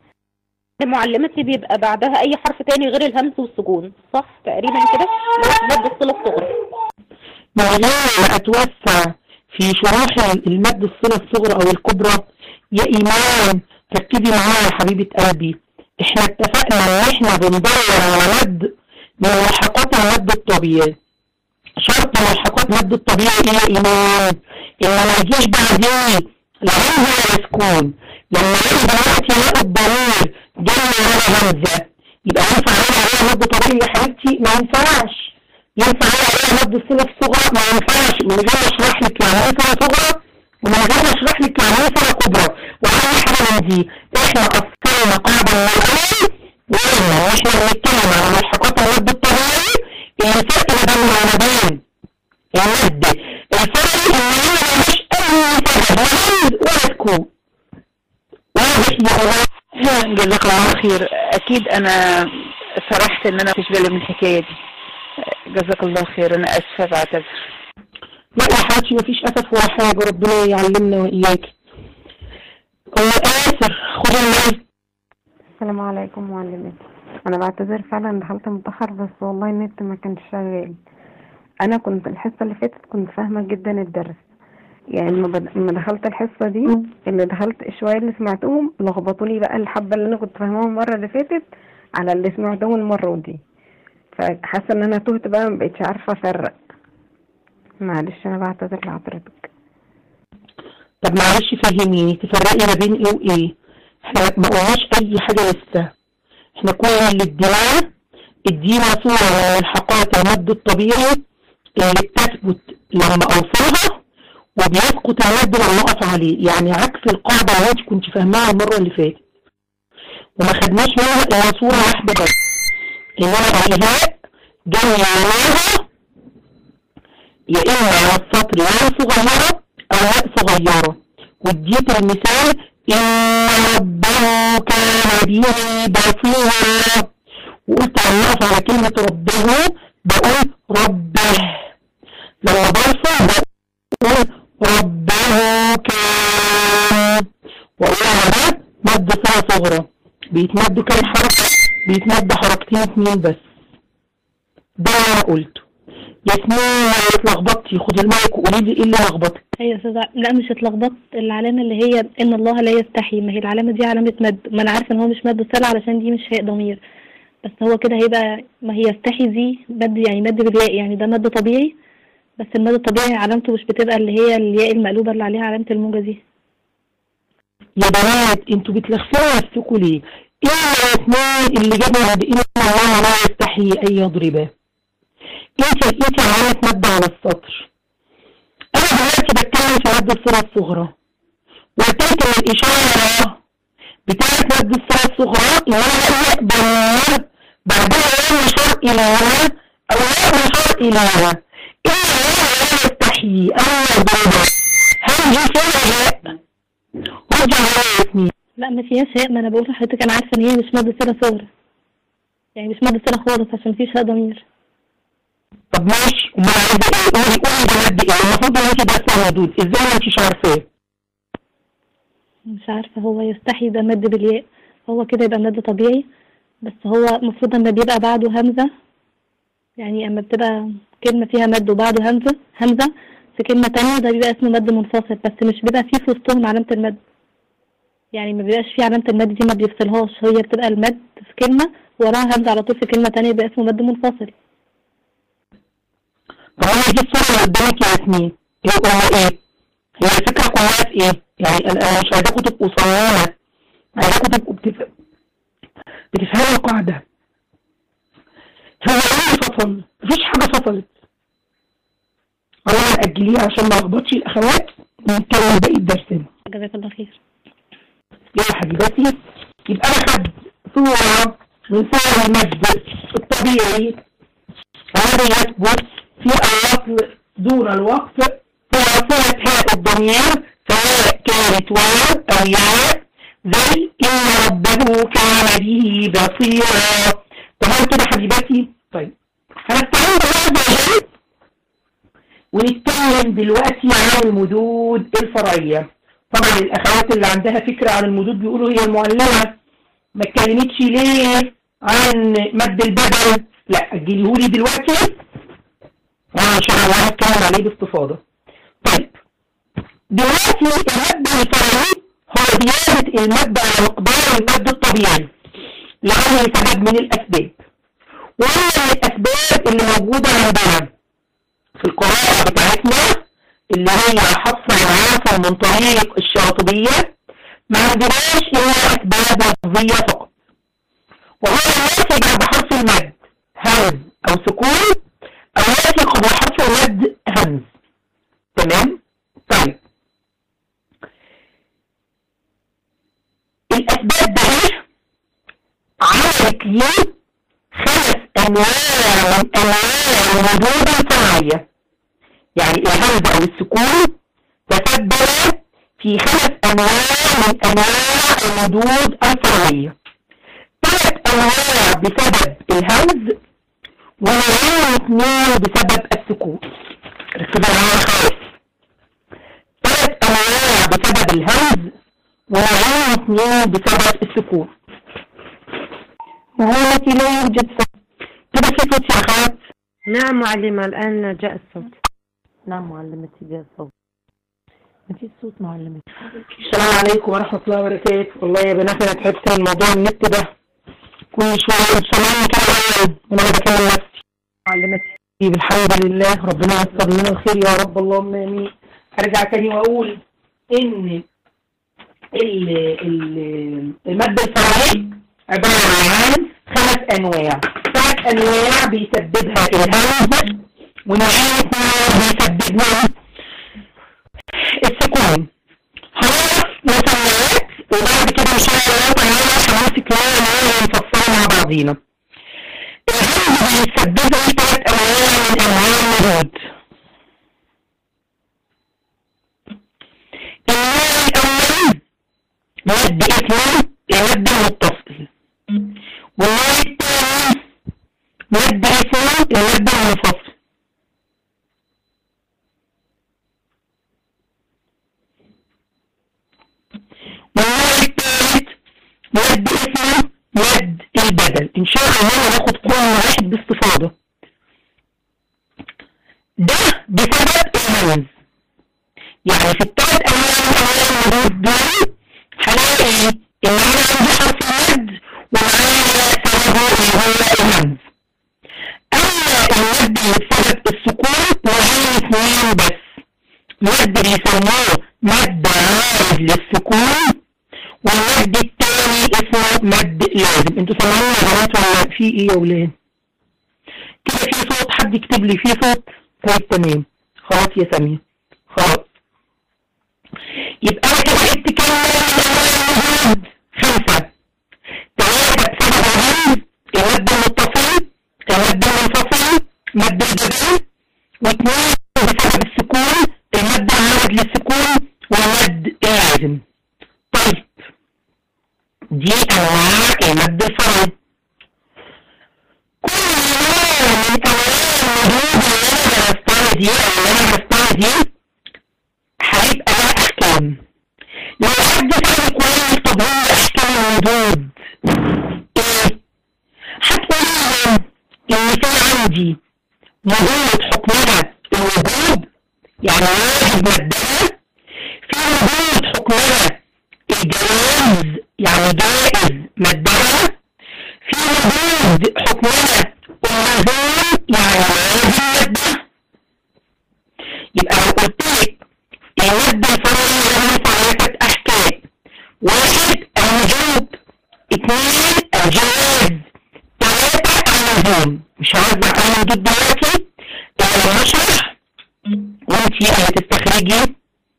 معلمتي بيبقى بعدها اي حرف تاني غير الهمز والسكون صح تقريبا كده اللي هو مد الصلة الصغرى من غير ما اتوسع في شروح المد الصلة الصغرى او الكبرى يا ايمان ركزي معايا يا حبيبة قلبي احنا اتفقنا ان احنا بندور على مد من ملحقات المد الطبيعي شرط ملحقات مد الطبيعي ايه يا ايمان ان ما يجيش بعدين لا همزة ولا سكون لما يجي دلوقتي يلاقي الضمير جاي ورا همزة يبقى ينفع اقول عليها مد طبيعي يا حبيبتي ما ينفعش ينفع اقول عليها مد الصلة الصغرى ما ينفعش من غير ما اشرح لك يعني ايه صلة صغرى ومن غير ما اشرح لك يعني ايه صلة كبرى وأي حاجة من دي احنا أصلنا قاعدة من الأول وقلنا واحنا بنتكلم عن ملحقات المد الطبيعي الفرق ما بين المعنيين المد الفرق ان هي ملهاش اي سبب لا همز ولا سكون واضح يا الله جزاك الله خير اكيد انا فرحت ان انا مفيش بالي من الحكايه دي جزاك الله خير انا اسفه بعتذر لا يا حبيبتي مفيش اسف ولا حاجه ربنا يعلمنا واياك هو اسر خد المايك السلام عليكم معلمتي انا بعتذر فعلا دخلت متاخر بس والله النت ما كانش شغال انا كنت الحصه اللي فاتت كنت فاهمه جدا الدرس يعني لما بد- لما دخلت الحصه دي اللي دخلت شويه اللي سمعتهم لخبطوني بقى الحبه اللي انا كنت فاهماهم المره اللي فاتت على اللي سمعتهم المره دي فحاسه ان انا تهت بقى ما بقتش عارفه افرق معلش انا بعتذر لحضرتك طب معلش فهميني تفرقي ما بين ايه وايه احنا ما قلناش اي حاجه لسه احنا كل اللي اديناه ادينا صوره من ملحقات المد الطبيعي اللي بتثبت لما اوصلها وبيسقط المد لما اقف عليه يعني عكس القاعده اللي انت كنت فاهماها المره اللي فاتت وما خدناش منها الا صوره واحده بس انما الهاء جاي وراها يا اما على السطر ياء صغيره او ياء صغيره واديت المثال ان ربه كان به بصيرا وقلت على النقف على كلمه ربه بقول ربه لما برفع بقول ربه كان واقول على ده مد صله صغرى بيتمد كام حركه بيتمد حركتين اتنين بس ده اللي انا قلته ياسمين اتلخبطتي خدي المايك وقولي لي ايه اللي لخبطك ايوه يا استاذ ع- لا مش اتلخبطت العلامه اللي هي ان الله لا يستحي ما هي العلامه دي علامه مد ما انا عارفه ان هو مش مد صله علشان دي مش هيئ ضمير بس هو كده هيبقى ما هي يستحي دي مد يعني مد بالياء يعني ده مد طبيعي بس المد الطبيعي علامته مش بتبقى اللي هي الياء المقلوبه اللي عليها علامه الموجه دي يا بنات انتوا بتلخفوا نفسكوا ليه ايه يا ياسمين اللي جابنا عند ان الله لا يستحي ان يضربه انت لقيتي علامه مد على السطر انا دلوقتي بتكلم في مد الصله الصغرى وقلت ان الاشاره بتاعت مد الصله الصغرى ان انا اقدر بعدها يوم يشار اليها او يوم يشار اليها ان الله لا يستحي ان يضربه هل دي فيها لا ارجع على ياسمين لا ما فيهاش هاء ما انا بقول لحضرتك انا عارفه ان هي مش مد صله صغرى يعني مش مد صله خالص عشان مفيش هاء ضمير طب ماشي امال عايزه ايه قولي قولي ده مد ايه المفروض ان انت درسه مدود ازاي ما انتش عارفاه مش عارفه هو يستحي ده مد بالياء هو كده يبقى مد طبيعي بس هو المفروض اما بيبقى بعده همزه يعني اما بتبقى كلمه فيها مد وبعده همزه همزه في كلمه تانية ده بيبقى اسمه مد منفصل بس مش بيبقى فيه في وسطهم علامه المد يعني ما بيبقاش فيه علامه المد دي ما بيفصلهاش هي بتبقى المد في كلمه وراها همزه على طول في كلمه تانية يبقى اسمه مد منفصل طب انا دي الصوره اللي قدامك يا ياسمين هي هو ايه هي الفكره كلها في ايه يعني انا أنا مش عايزاكم تبقوا صنانه عايزاكم تبقوا بتف... بتفهموا القاعده هو ايه اللي فصل مفيش حاجه فصلت الله اجليها عشان ما لخبطش الاخوات ونكمل باقي الدرسين جزاك الله خير يا حبيبتي يبقى انا خد صورة من صور المد الطبيعي الذي يثبت في الوصل دون الوقف هو صلة هاء الضمير سواء كانت واو او ياء زي ان ربه كان به بصيرا تمام كده حبيبتي طيب انا هنستعين بالله عز وجل ونتكلم دلوقتي عن المدود الفرعية طبعا الأخوات اللي عندها فكرة عن المدود بيقولوا هي المعلمة ما اتكلمتش ليه عن مد البدل لا اجلهولي دلوقتي وانا ان شاء الله هتكلم عليه باستفاضة طيب دلوقتي المد الفرعي هو زيادة المد على مقدار المد الطبيعي لأي سبب من الأسباب وهي من الأسباب اللي موجودة عندنا في القراءة بتاعتنا اللي هي حفظ العاصم من طريق الشاطبية ما عندناش إلا أسباب لفظية فقط وهو الوافي بعد حرف المد همز أو سكون أو يأتي قبل حرف المد همز تمام؟ طيب الأسباب دي عملت لي خمس أنواع من أنواع الردود الفرعية يعني الهمز أو السكون تسبب في خمس أنواع من أنواع الردود الفرعية ثلاث أنواع بسبب الهمز ونوعين اثنين بسبب السكون ركزوا معايا خالص ثلاث أنواع بسبب الهمز ونوعين اثنين بسبب السكون معلمتي لا يوجد صوت كده في صوت يا أخوات نعم معلمة الآن جاء الصوت نعم معلمتي جاء الصوت ما فيش صوت معلمتي السلام عليكم ورحمة الله وبركاته والله يا بنات أنا تعبت من موضوع النت ده كل شوية سامعني كده وأنا بكلم نفسي معلمتي الحمد لله ربنا ييسر لنا الخير يا رب اللهم آمين أرجع تاني وأقول إن ال ال المادة الفرعية عبارة عن خمس أنواع ثلاث أنواع بيسببها الهمز ونوعين اثنين بيسببها السكون خلاص مسميات وبعد كده ان شاء الله تعالى هنمسك لها ونفصلها مع بعضينا الهمز بيسببها ثلاث انواع من انواع المرض النوع الاول مد اسمه المد المتصل والنوع الثاني مد اسمه المد المنفصل والنوع الثالث مد اسمه مد البدل ان شاء الله ناخد كل واحد باستفاضة ده بسبب الهمز يعني في الثلاث انواع من انواع المرود دول هلاقي ان انا عندي حرف المد ومعايا سببه اللي هو الهمز اما المد اللي بسبب السكون وهي اثنين بس مد بيسموه مد عارض للسكون والمد التاني اسمه مد لازم انتوا سامعين يا بنات ولا في ايه يا ولاد كده في صوت حد يكتب لي فيه صوت طيب تمام خلاص يا سامية خلاص يبقى انا كده جبت كام مد خمسة ثلاثة بسبب الهمز المد المتصل المد المنفصل مد البدل واثنين بسبب السكون المد العارض للسكون والمد اللازم طيب دي انواع المد الفرعي كل نوع من انواع المدود اللي انا درستها دي او اللي انا درستها دي هيبقى لها احكام لو حد سأل كويس طب هو احكام المدود ايه هتقول لهم ان في عندي مدود حكمها الوجوب يعني واجب مادها في مدود حكمها الجواز يعني جائز مادها في مدود حكمها اللزوم يعني لازم مادها يبقى لو قلت لك المادة الفرعية لها ثلاثة أحكام واحد الوجوب اثنين الجواز ثلاثة اللزوم مش هوزع على المدود دلوقتي انا لما اشرح وانتي هتستخرجي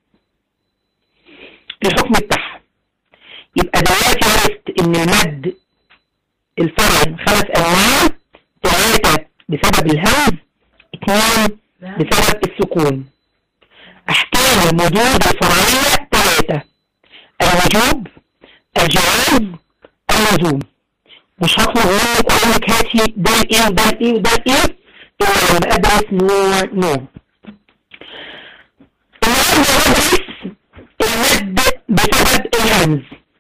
الحكم بتاعها يبقى دلوقتي عرفت ان المد الفرعي خمس انواع ثلاثة بسبب الهمز اثنين بسبب السكون احكام المدود الفرعية ثلاثة الوجوب الجواز اللزوم مش هطلب منك اقول لك هاتي ده ايه وده ايه وده ايه إلا لما أدرس نوع نوع النهارده بدرس المد بسبب الهمز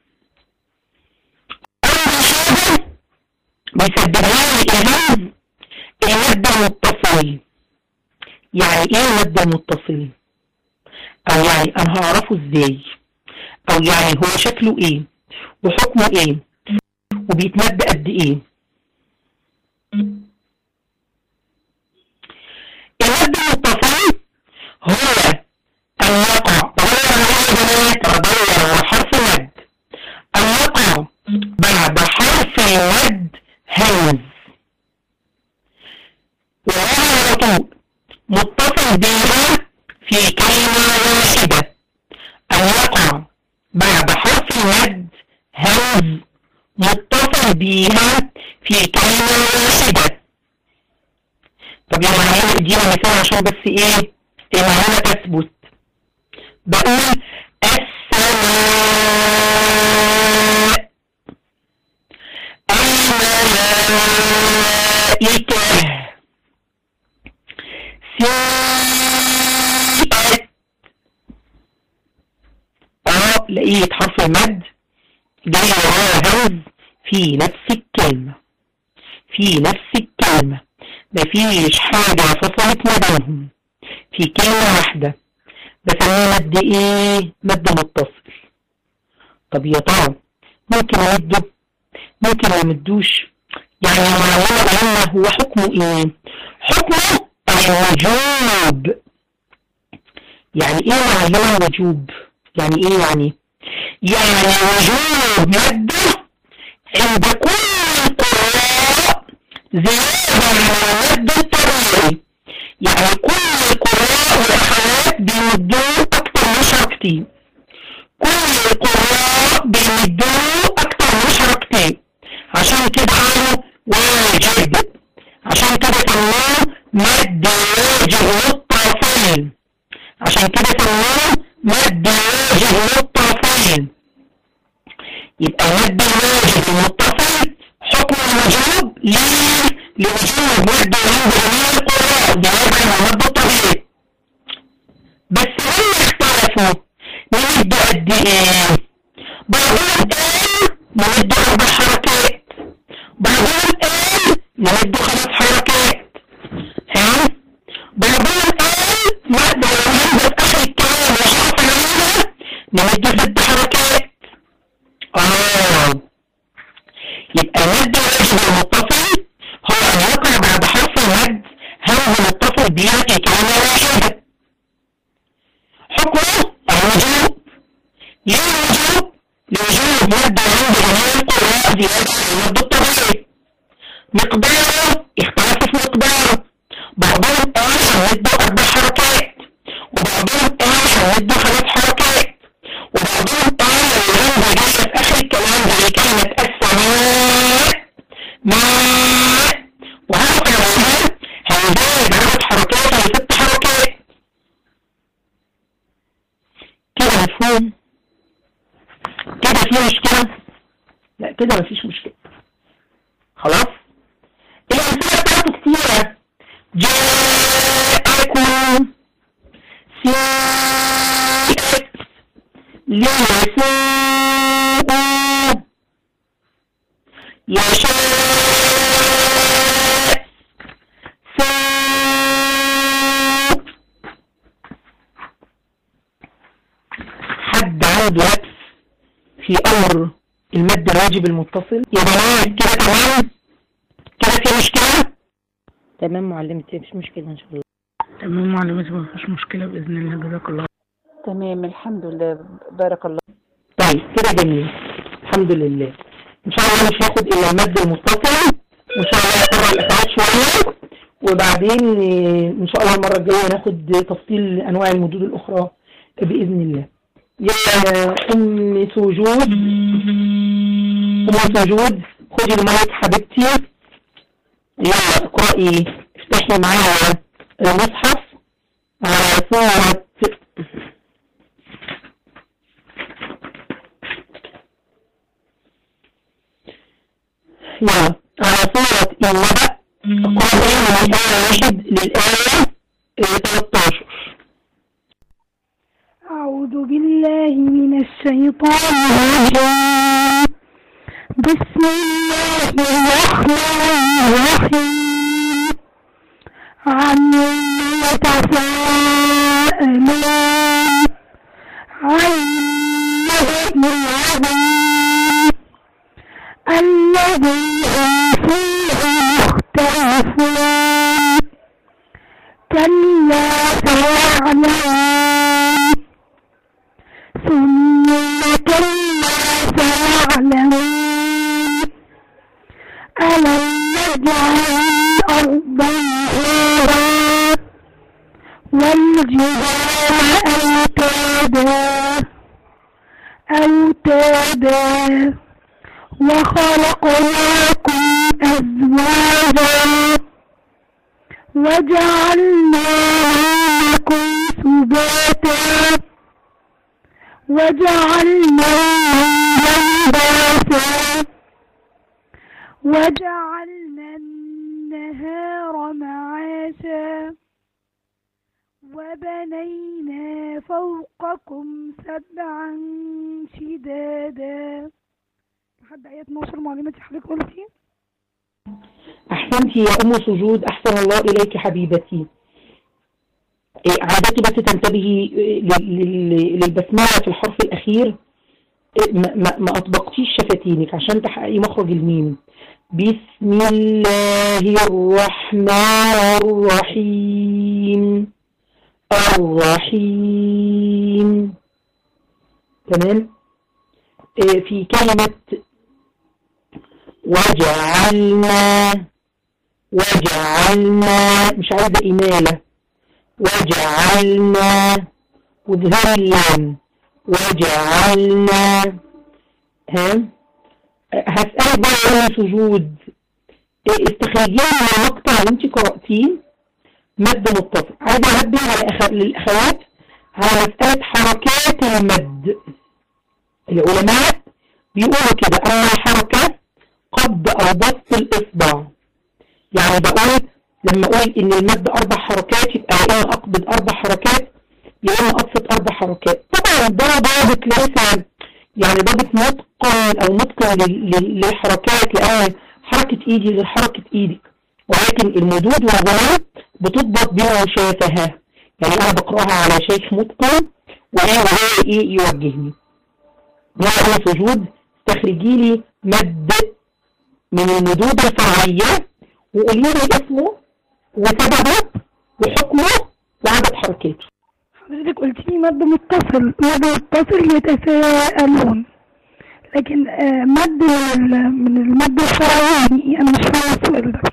أول حاجة بيسببها لي الهمز المد المتصل يعني ايه مد متصل او يعني انا هعرفه ازاي او يعني هو شكله ايه وحكمه ايه وبيتمد قد ايه المد المتصل هو ان يقع تدور على حرف مد ان يقع بعد حرف المد همز وهو على طول متصل بها في كلمة واحدة أن يقع بعد حرف المد همز متصل بها في كلمة واحدة طب يا معلم ادينا مثال عشان بس ايه المعلومة تثبت بقول السماء الملائكة سيئت اه لقيت حرف المد جاي وراها همز في نفس الكلمة في نفس الكلمة مفيش حاجة فصلت ما بينهم في كلمة واحدة بسميه مد ايه مد متصل طب يا ترى ممكن امده ممكن ما امدوش يعني المعلومة العامة هو حكمه ايه حكمه الوجوب يعني ايه معلومة الوجوب يعني ايه يعني يعني وجوب مادة عند كل القراء زيادة عن المد الطبيعي يعني كل القراء والأخوات بيمدوه أكتر من شركتين كل القراء بيمدوه أكتر من شركتين عشان كده قالوا واجب عشان كده سموه مد واجب للطرفين عشان كده سموه مد واجب للطرفين يبقى مد الواجب المتصل حكم الوجوب ليه؟ لوجوب مد عند جميع القراء زيادة عن المد الطبيعي بس هم اختلفوا نمد قد ايه؟ بعضهم قال نمد اربع حركات بعضهم قال نمد خمس حركات ها؟ بعضهم قال نقدر نمد في اخر الكلام وحرف العمودة نمد ست حركات اه يبقى المد الواجب المتصل هو ان يقع بعد حرف المد همز متصل بها في كلمة واحدة حكمه الوجوب ليه الوجوب؟ لوجوب مد عند جميع القراء زيادة عن المد الطبيعي مقداره اختلف في مقداره بعضهم قال هنمده اربع حركات وبعضهم قال هنمده خمس حركات وبعضهم قال الهمزة جاية في اخر الكلام زي كلمة السماء ماء وهكذا هنزود عدد حركات لست حركات كده مفهوم كده في مشكلة لا كده مفيش مشكلة خلاص الأمثلة بتاعته كتيرة جاءكم سيئت يسوء يشاء سوء حد عنده لبس في أمر المد الواجب المتصل يا جماعة كده تمام كده في مشكلة تمام معلمتي مفيش مشكلة إن شاء الله تمام معلوماتي ما فيش مشكلة بإذن الله جزاك الله تمام الحمد لله بارك الله طيب كده جميل الحمد لله ان شاء الله مش هاخد الا المد المتصل وان شاء الله هقرا الاخوات شويه وبعدين آه، ان شاء الله المره الجايه ناخد تفصيل انواع المدود الاخرى باذن الله يا ام سجود ام سجود خدي المايك حبيبتي يلا اقرأي افتحي معايا المصحف على سورة يلا على سورة النبأ القرآن من الآية واحد للآية آه، 13 أعوذ بالله من الشيطان الرجيم بسم الله الرحمن الرحيم عما يتساءلون عن النبأ العظيم الذي هم فيه مختلفون كلا سيعلمون ثم كلا سيعلمون ألم نجعل الأرض مهورا والجبال أوتادا أوتادا وخلقناكم أزواجا وجعلنا لكم سباتا وجعلنا لباسا وجعلنا النهار معاشا وبنينا فوقكم سبعا شدادا لحد آية 12 معلمتي حضرتك قلتي أحسنتي يا أم سجود أحسن الله إليك حبيبتي إيه، عادتي بس تنتبهي إيه، لل- لل- للبسملة في الحرف الأخير إيه، ما, ما, ما أطبقتيش شفتينك عشان تحققي مخرج الميم بسم الله الرحمن الرحيم الرحيم تمام إيه، في كلمة وجعلنا وجعلنا مش عايزة إمالة وجعلنا وظهر اللام وجعلنا ها هسألك بقى عن سجود إيه، استخرجي لي من المقطع اللي انت قرأتيه مد متصل عايزة انبه على أخ... للأخوات على مسألة حركات المد العلماء بيقولوا كده أما حركة قبض أو بسط الإصبع يعني بقول لما أقول إن المد أربع حركات يبقى يا إما أقبض أربع حركات يا إما أبسط أربع حركات طبعا ده ضابط ليس يعني ضابط متقن أو متقن لل- لل- للحركات لأن حركة إيدي غير حركة إيدك ولكن المدود والغناء بتضبط بمشافهة يعني أنا بقرأها على شيخ متقن وإيه وهو إيه يوجهني يا أنا سجود استخرجي لي مد من المدود الفرعية وقولي لي اسمه وسببه وحكمه وعدد حركاته حضرتك قلت لي مد متصل مد متصل يتساءلون لكن آه، مد من ال- من المد الفرعي يعني إيه؟ انا مش فاهمه السؤال ده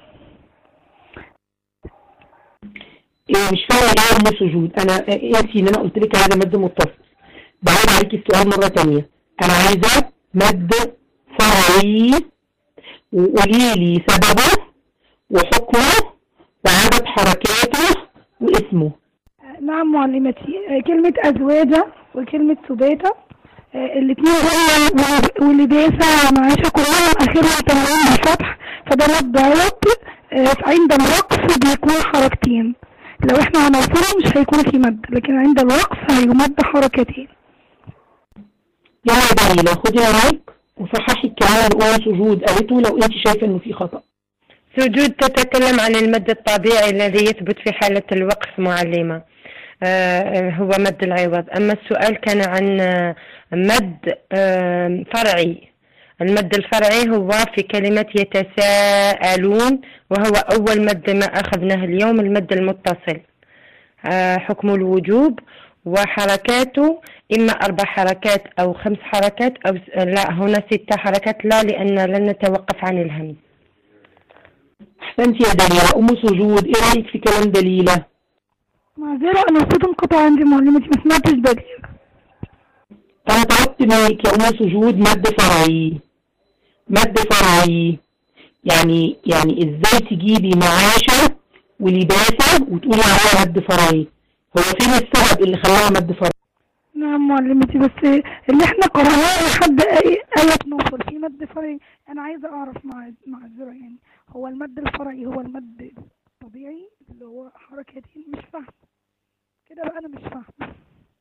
إيه مش فاهمة ايه هم سجود انا إيه انسي ان انا قلت لك هذا مد متصل بعيد عليكي السؤال مرة تانية انا عايزة مد فرعي وقولي لي سببه وحكمه وعدد حركاته واسمه آه، نعم معلمتي آه، كلمة أزواجة وكلمة سباتة الاثنين هو ولباسة معاشة كلهم آخرها تنوين بالفتح فده مد عوض آه، عند الوقف بيكون حركتين لو احنا هنوصله مش هيكون في مد لكن عند الوقف هيمد حركتين يلا يا جميلة خدي المايك وصححي الكلام اللي هو سجود قالته لو انت شايفة انه في خطأ سجود تتكلم عن المد الطبيعي الذي يثبت في حالة الوقف معلمة آه، هو مد العوض أما السؤال كان عن آه، مد آه، فرعي المد الفرعي هو في كلمة يتساءلون وهو أول مد ما أخذناه اليوم المد المتصل آه، حكم الوجوب وحركاته إما أربع حركات أو خمس حركات أو س- لا هنا ست حركات لا لأن لن نتوقف عن الهمز احسنتي يا دليلة ام سجود ايه رأيك في كلام دليلة معذرة أنا الصوت انقطع عندي معلمتي ما سمعتش دليل انا طلبت منك يا ام سجود مد فرعي مد فرعي يعني يعني ازاي تجيبي معاشة ولباسة وتقولي عليها مد فرعي هو فين السبب اللي خلاها مد فرعي نعم معلمتي بس اللي احنا قرأناه لحد آية آية 12 في مد فرعي أنا عايزة أعرف مع معذرة يعني هو المد الفرعي هو المد الطبيعي اللي هو حركتين مش فاهمة كده بقى أنا مش فاهمة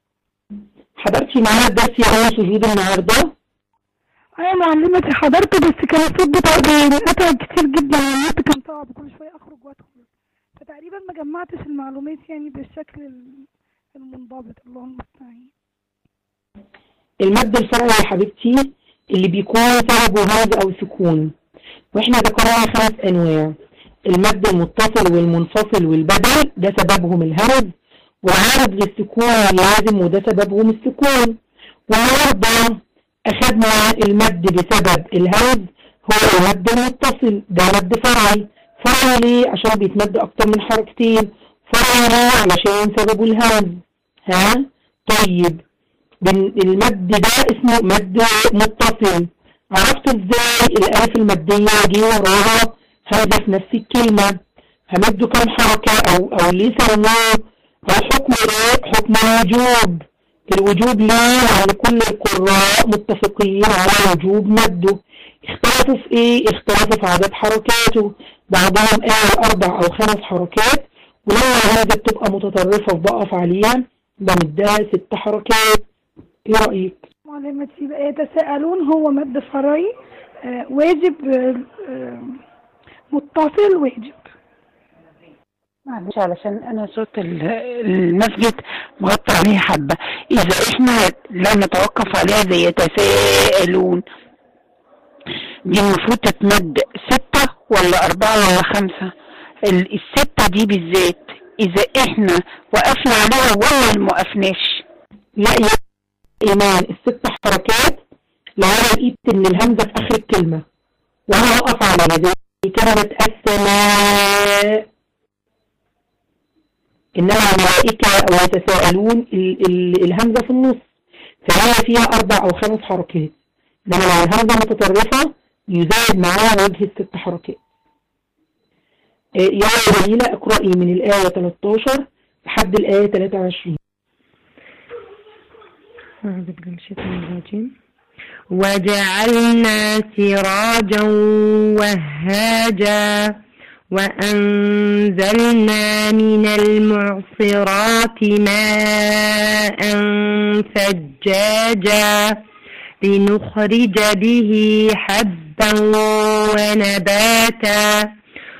حضرتي معانا الدرس يا أم سجود النهاردة أيوة معلمتي حضرت بس كان الصوت بتاعه بينقطع كتير جدا والنت كان صعب كل شوية أخرج وأدخل فتقريبا ما جمعتش المعلومات يعني بالشكل ال- المنضبط الله المستعان المد الفرعي يا حبيبتي اللي بيكون سببه همز أو سكون واحنا ذكرنا خمس أنواع المد المتصل والمنفصل والبدل ده سببهم الهمز والعارض للسكون اللازم وده سببهم السكون والنهارده أخدنا المد بسبب الهمز هو المد المتصل ده مد فرعي فرعي ليه عشان بيتمد أكتر من حركتين فرعي ليه علشان سببه الهمز ها طيب بن- المد ده اسمه مد متصل عرفت ازاي الالف المادية جه وراها همزة في نفس الكلمة همده كام حركة او او ليه سموه او حكم ايه حكم الوجوب الوجوب ليه لان كل القراء متفقين على وجوب مده اختلفوا في ايه اختلفوا في عدد حركاته بعضهم قال اربع او خمس حركات ولما الهمزة بتبقى متطرفة وبقف عليها بمدها ست حركات ايه رأيك معلمتي بقى يتساءلون هو مد فرعي آه، واجب آه، آه، متصل واجب معلش علشان انا صوت ال- المسجد مغطى عليه حبة اذا احنا لا نتوقف عليها زي يتساءلون دي المفروض تتمد ستة ولا اربعة ولا خمسة ال- الستة دي بالذات اذا احنا وقفنا عليها ولا موقفناش لا يا ايمان الست حركات لو انا لقيت ان الهمزة في اخر الكلمة وانا اقف على زي كلمة السماء انما الملائكة ويتساءلون ال ال الهمزة في النص فهي فيها اربع او خمس حركات انما لو الهمزة متطرفة يزاد معاها وجه الست حركات آه، يا جميلة اقرأي من الآية 13 لحد الآية 23 أعوذ بالله من الشيطان الرجيم وجعلنا سراجا وهاجا وأنزلنا من المعصرات ماء ثجاجا لنخرج به حبا ونباتا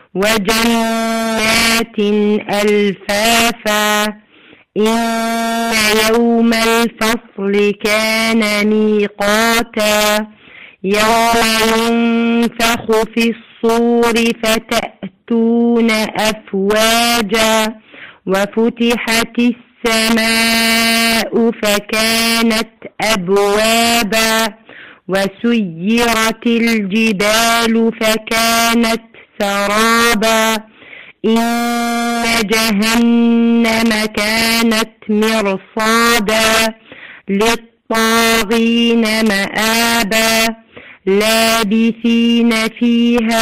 وجنات ألفافا إن يوم الفصل كان ميقاتا يوم ينفخ في الصور فتأتون أفواجا وفتحت السماء فكانت أبوابا وسيرت الجبال فكانت سرابا إن جهنم كانت مرصادا للطاغين مآبا لابثين فيها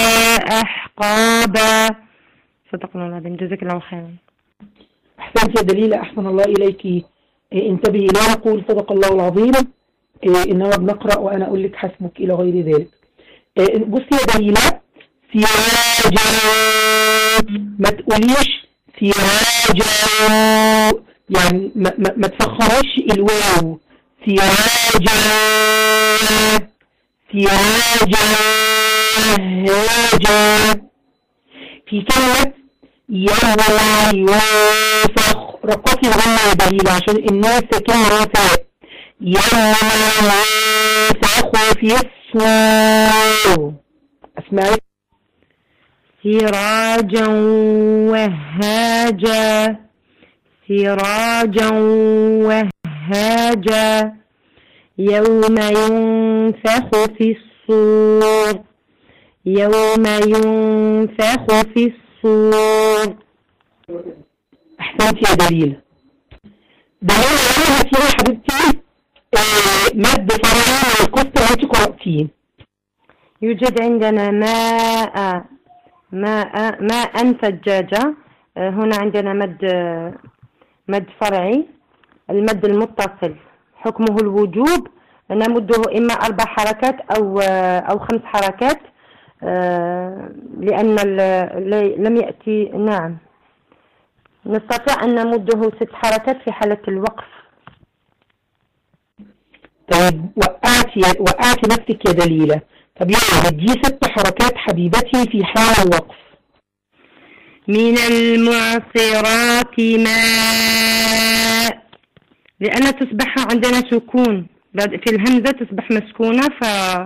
أحقابا صدق الله العظيم جزاك الله خيرا أحسنت يا دليلة أحسن الله إليك إيه، انتبهي لا نقول صدق الله العظيم إيه، إنما بنقرأ وأنا أقول لك حسبك إلى غير ذلك إيه، بصي يا دليلة سراجا ما تقوليش سراجا يعني ما, ما, ما تفخريش الواو سراجا سراجا هاجا في كلمة يوم ينفخ رقصي غنى يا دليل عشان الناس ساكنة راسها يوم ينفخ في الصور اسمعي سراجا وهاجا سراجا وهاجا يوم ينفخ في الصور يوم ينفخ في الصور احسنتي يا دليل دليل انا هاتي يا حبيبتي آه، مد فرعي والقصة اللي انت قرأتيه يوجد عندنا ماء ماء ماء ثجاجة آه، هنا عندنا مد مد فرعي المد المتصل حكمه الوجوب نمده إما أربع حركات أو أو خمس حركات آه، لأن ال- لي- لم يأتي نعم نستطيع أن نمده ست حركات في حالة الوقف طيب وقعتي وقعتي نفسك يا دليلة طب يلا دي ست حركات حبيبتي في حال الوقف من المعصرات ماء لأن تصبح عندنا سكون بعد- في الهمزة تصبح مسكونة ف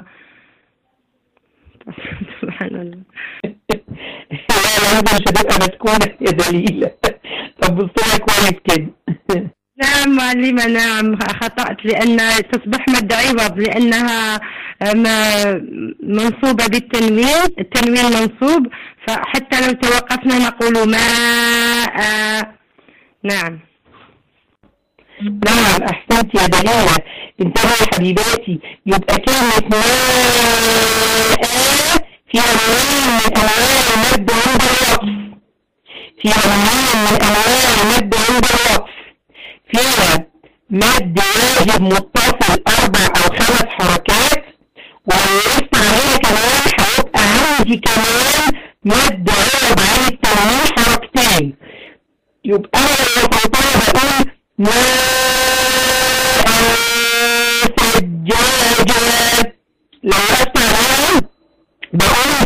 سبحان الله الهمزة مش هتبقى مسكونة يا دليلة طب بصي كويس كده نعم معلمة نعم خطأت لأن تصبح مد عوض لأنها م- منصوبة بالتنوين التنوين منصوب فحتى لو توقفنا نقول ماء نعم نعم احسنت يا دليلة انتبهوا يا حبيباتي يبقى كلمة ماء فيها نوعين من انواع المد عند الوقف فيها نوعين من انواع المد عند الوقف فيها مد واجب متصل اربع او خمس حركات ولو وقفت عليها كمان هيبقى عندي كمان مد عوض عن التنوين حركتين يبقى انا لو وصلتها بقول ماء سجاجة لو وقفت عليها بقول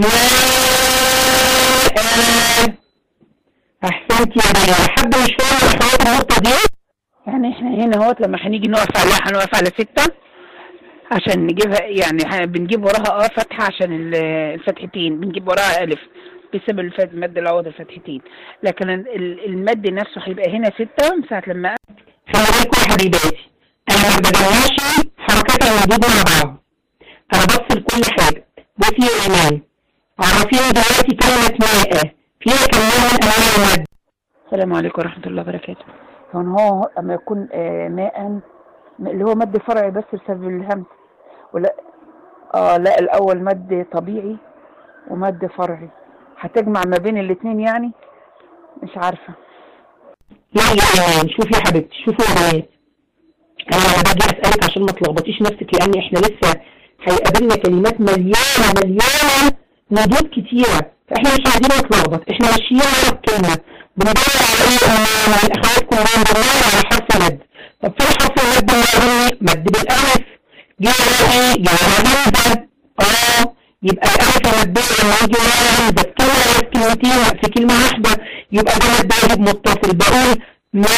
ماء احسنت يا دنيا حد مش فاهم الخطوات النقطة دي يعني احنا هنا اهوت لما هنيجي نقف عليها هنقف على ستة عشان نجيبها يعني ه- بنجيب وراها اه فتحة عشان ال- الفتحتين بنجيب وراها ألف بسبب الفت- المد العوض الفتحتين لكن ال- ال- المد نفسه هيبقى هنا ستة من ساعة لما خلي بالكم يا حبيباتي انا ما بجمعش حركات الموجود مع بعض انا بفصل كل حاجة بصي يا ايمان عرفيني دلوقتي كلمة ماء فيها كم نوع من انواع المد السلام عليكم ورحمة الله وبركاته هون هو أما يكون آه، ماء اللي هو مد فرعي بس بسبب الهمس ولا اه لا الأول مد طبيعي ومد فرعي هتجمع ما بين الاتنين يعني مش عارفة لا يا ايمان شوفي يا حبيبتي شوفي يا بنات انا لما باجي اسالك عشان ما تلخبطيش نفسك لان احنا لسه هيقابلنا كلمات مليانه مليانه ردود كتيره فاحنا مش عايزين نتلخبط احنا ماشيين ورا الكلمه بندور على ايه من الاخوات كلهم بندور على حرف مد طب فين حرف المد اللي مد بالالف جه على ايه؟ جه على همزه اه يبقى الالف الماديه لما يجي وراها همزه في كلمه ولا في كلمتين في كلمه واحده يبقى ده مد واجب متصل بقول ما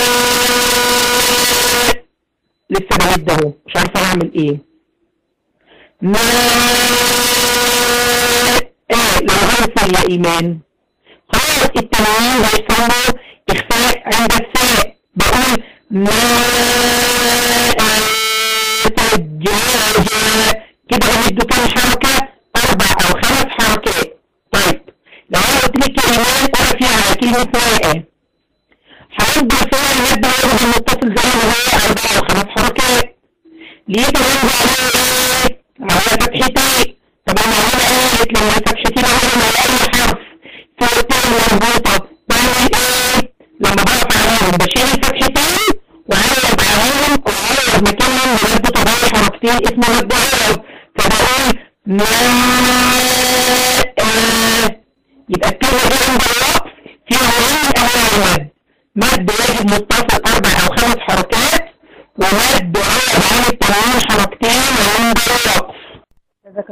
لسه بمد اهو مش عارفه اعمل ايه ما ايه لو هوصل يا ايمان خلاص التنوين هيحصل له اخفاء عند الساء بقول ما سجاجة كده بمد كام حركة اربع او خمس حركات طيب لو انا قلت لك كلمات اقفي على كلمة ماء هنبدأ فيها المادة الواجب المتصل زي ما هو أربع أو خمس حركات ليه كمان عليها إيه؟ عليها فتحتين طبعا عليها قالت لما فتحتين عليها على أي حرف فوقتين مربوطة بعمل إيه؟ لما بقف عليهم بشيل الفتحتين وعوض عليهم وعوض مكانهم بمد طبيعي حركتين اسمه مد عوض فبقول ما يبقى الكلمة دي عند الوقف فيها نوعين من أنواع المد مد واجب متصل أربع أو خمس حركات ومد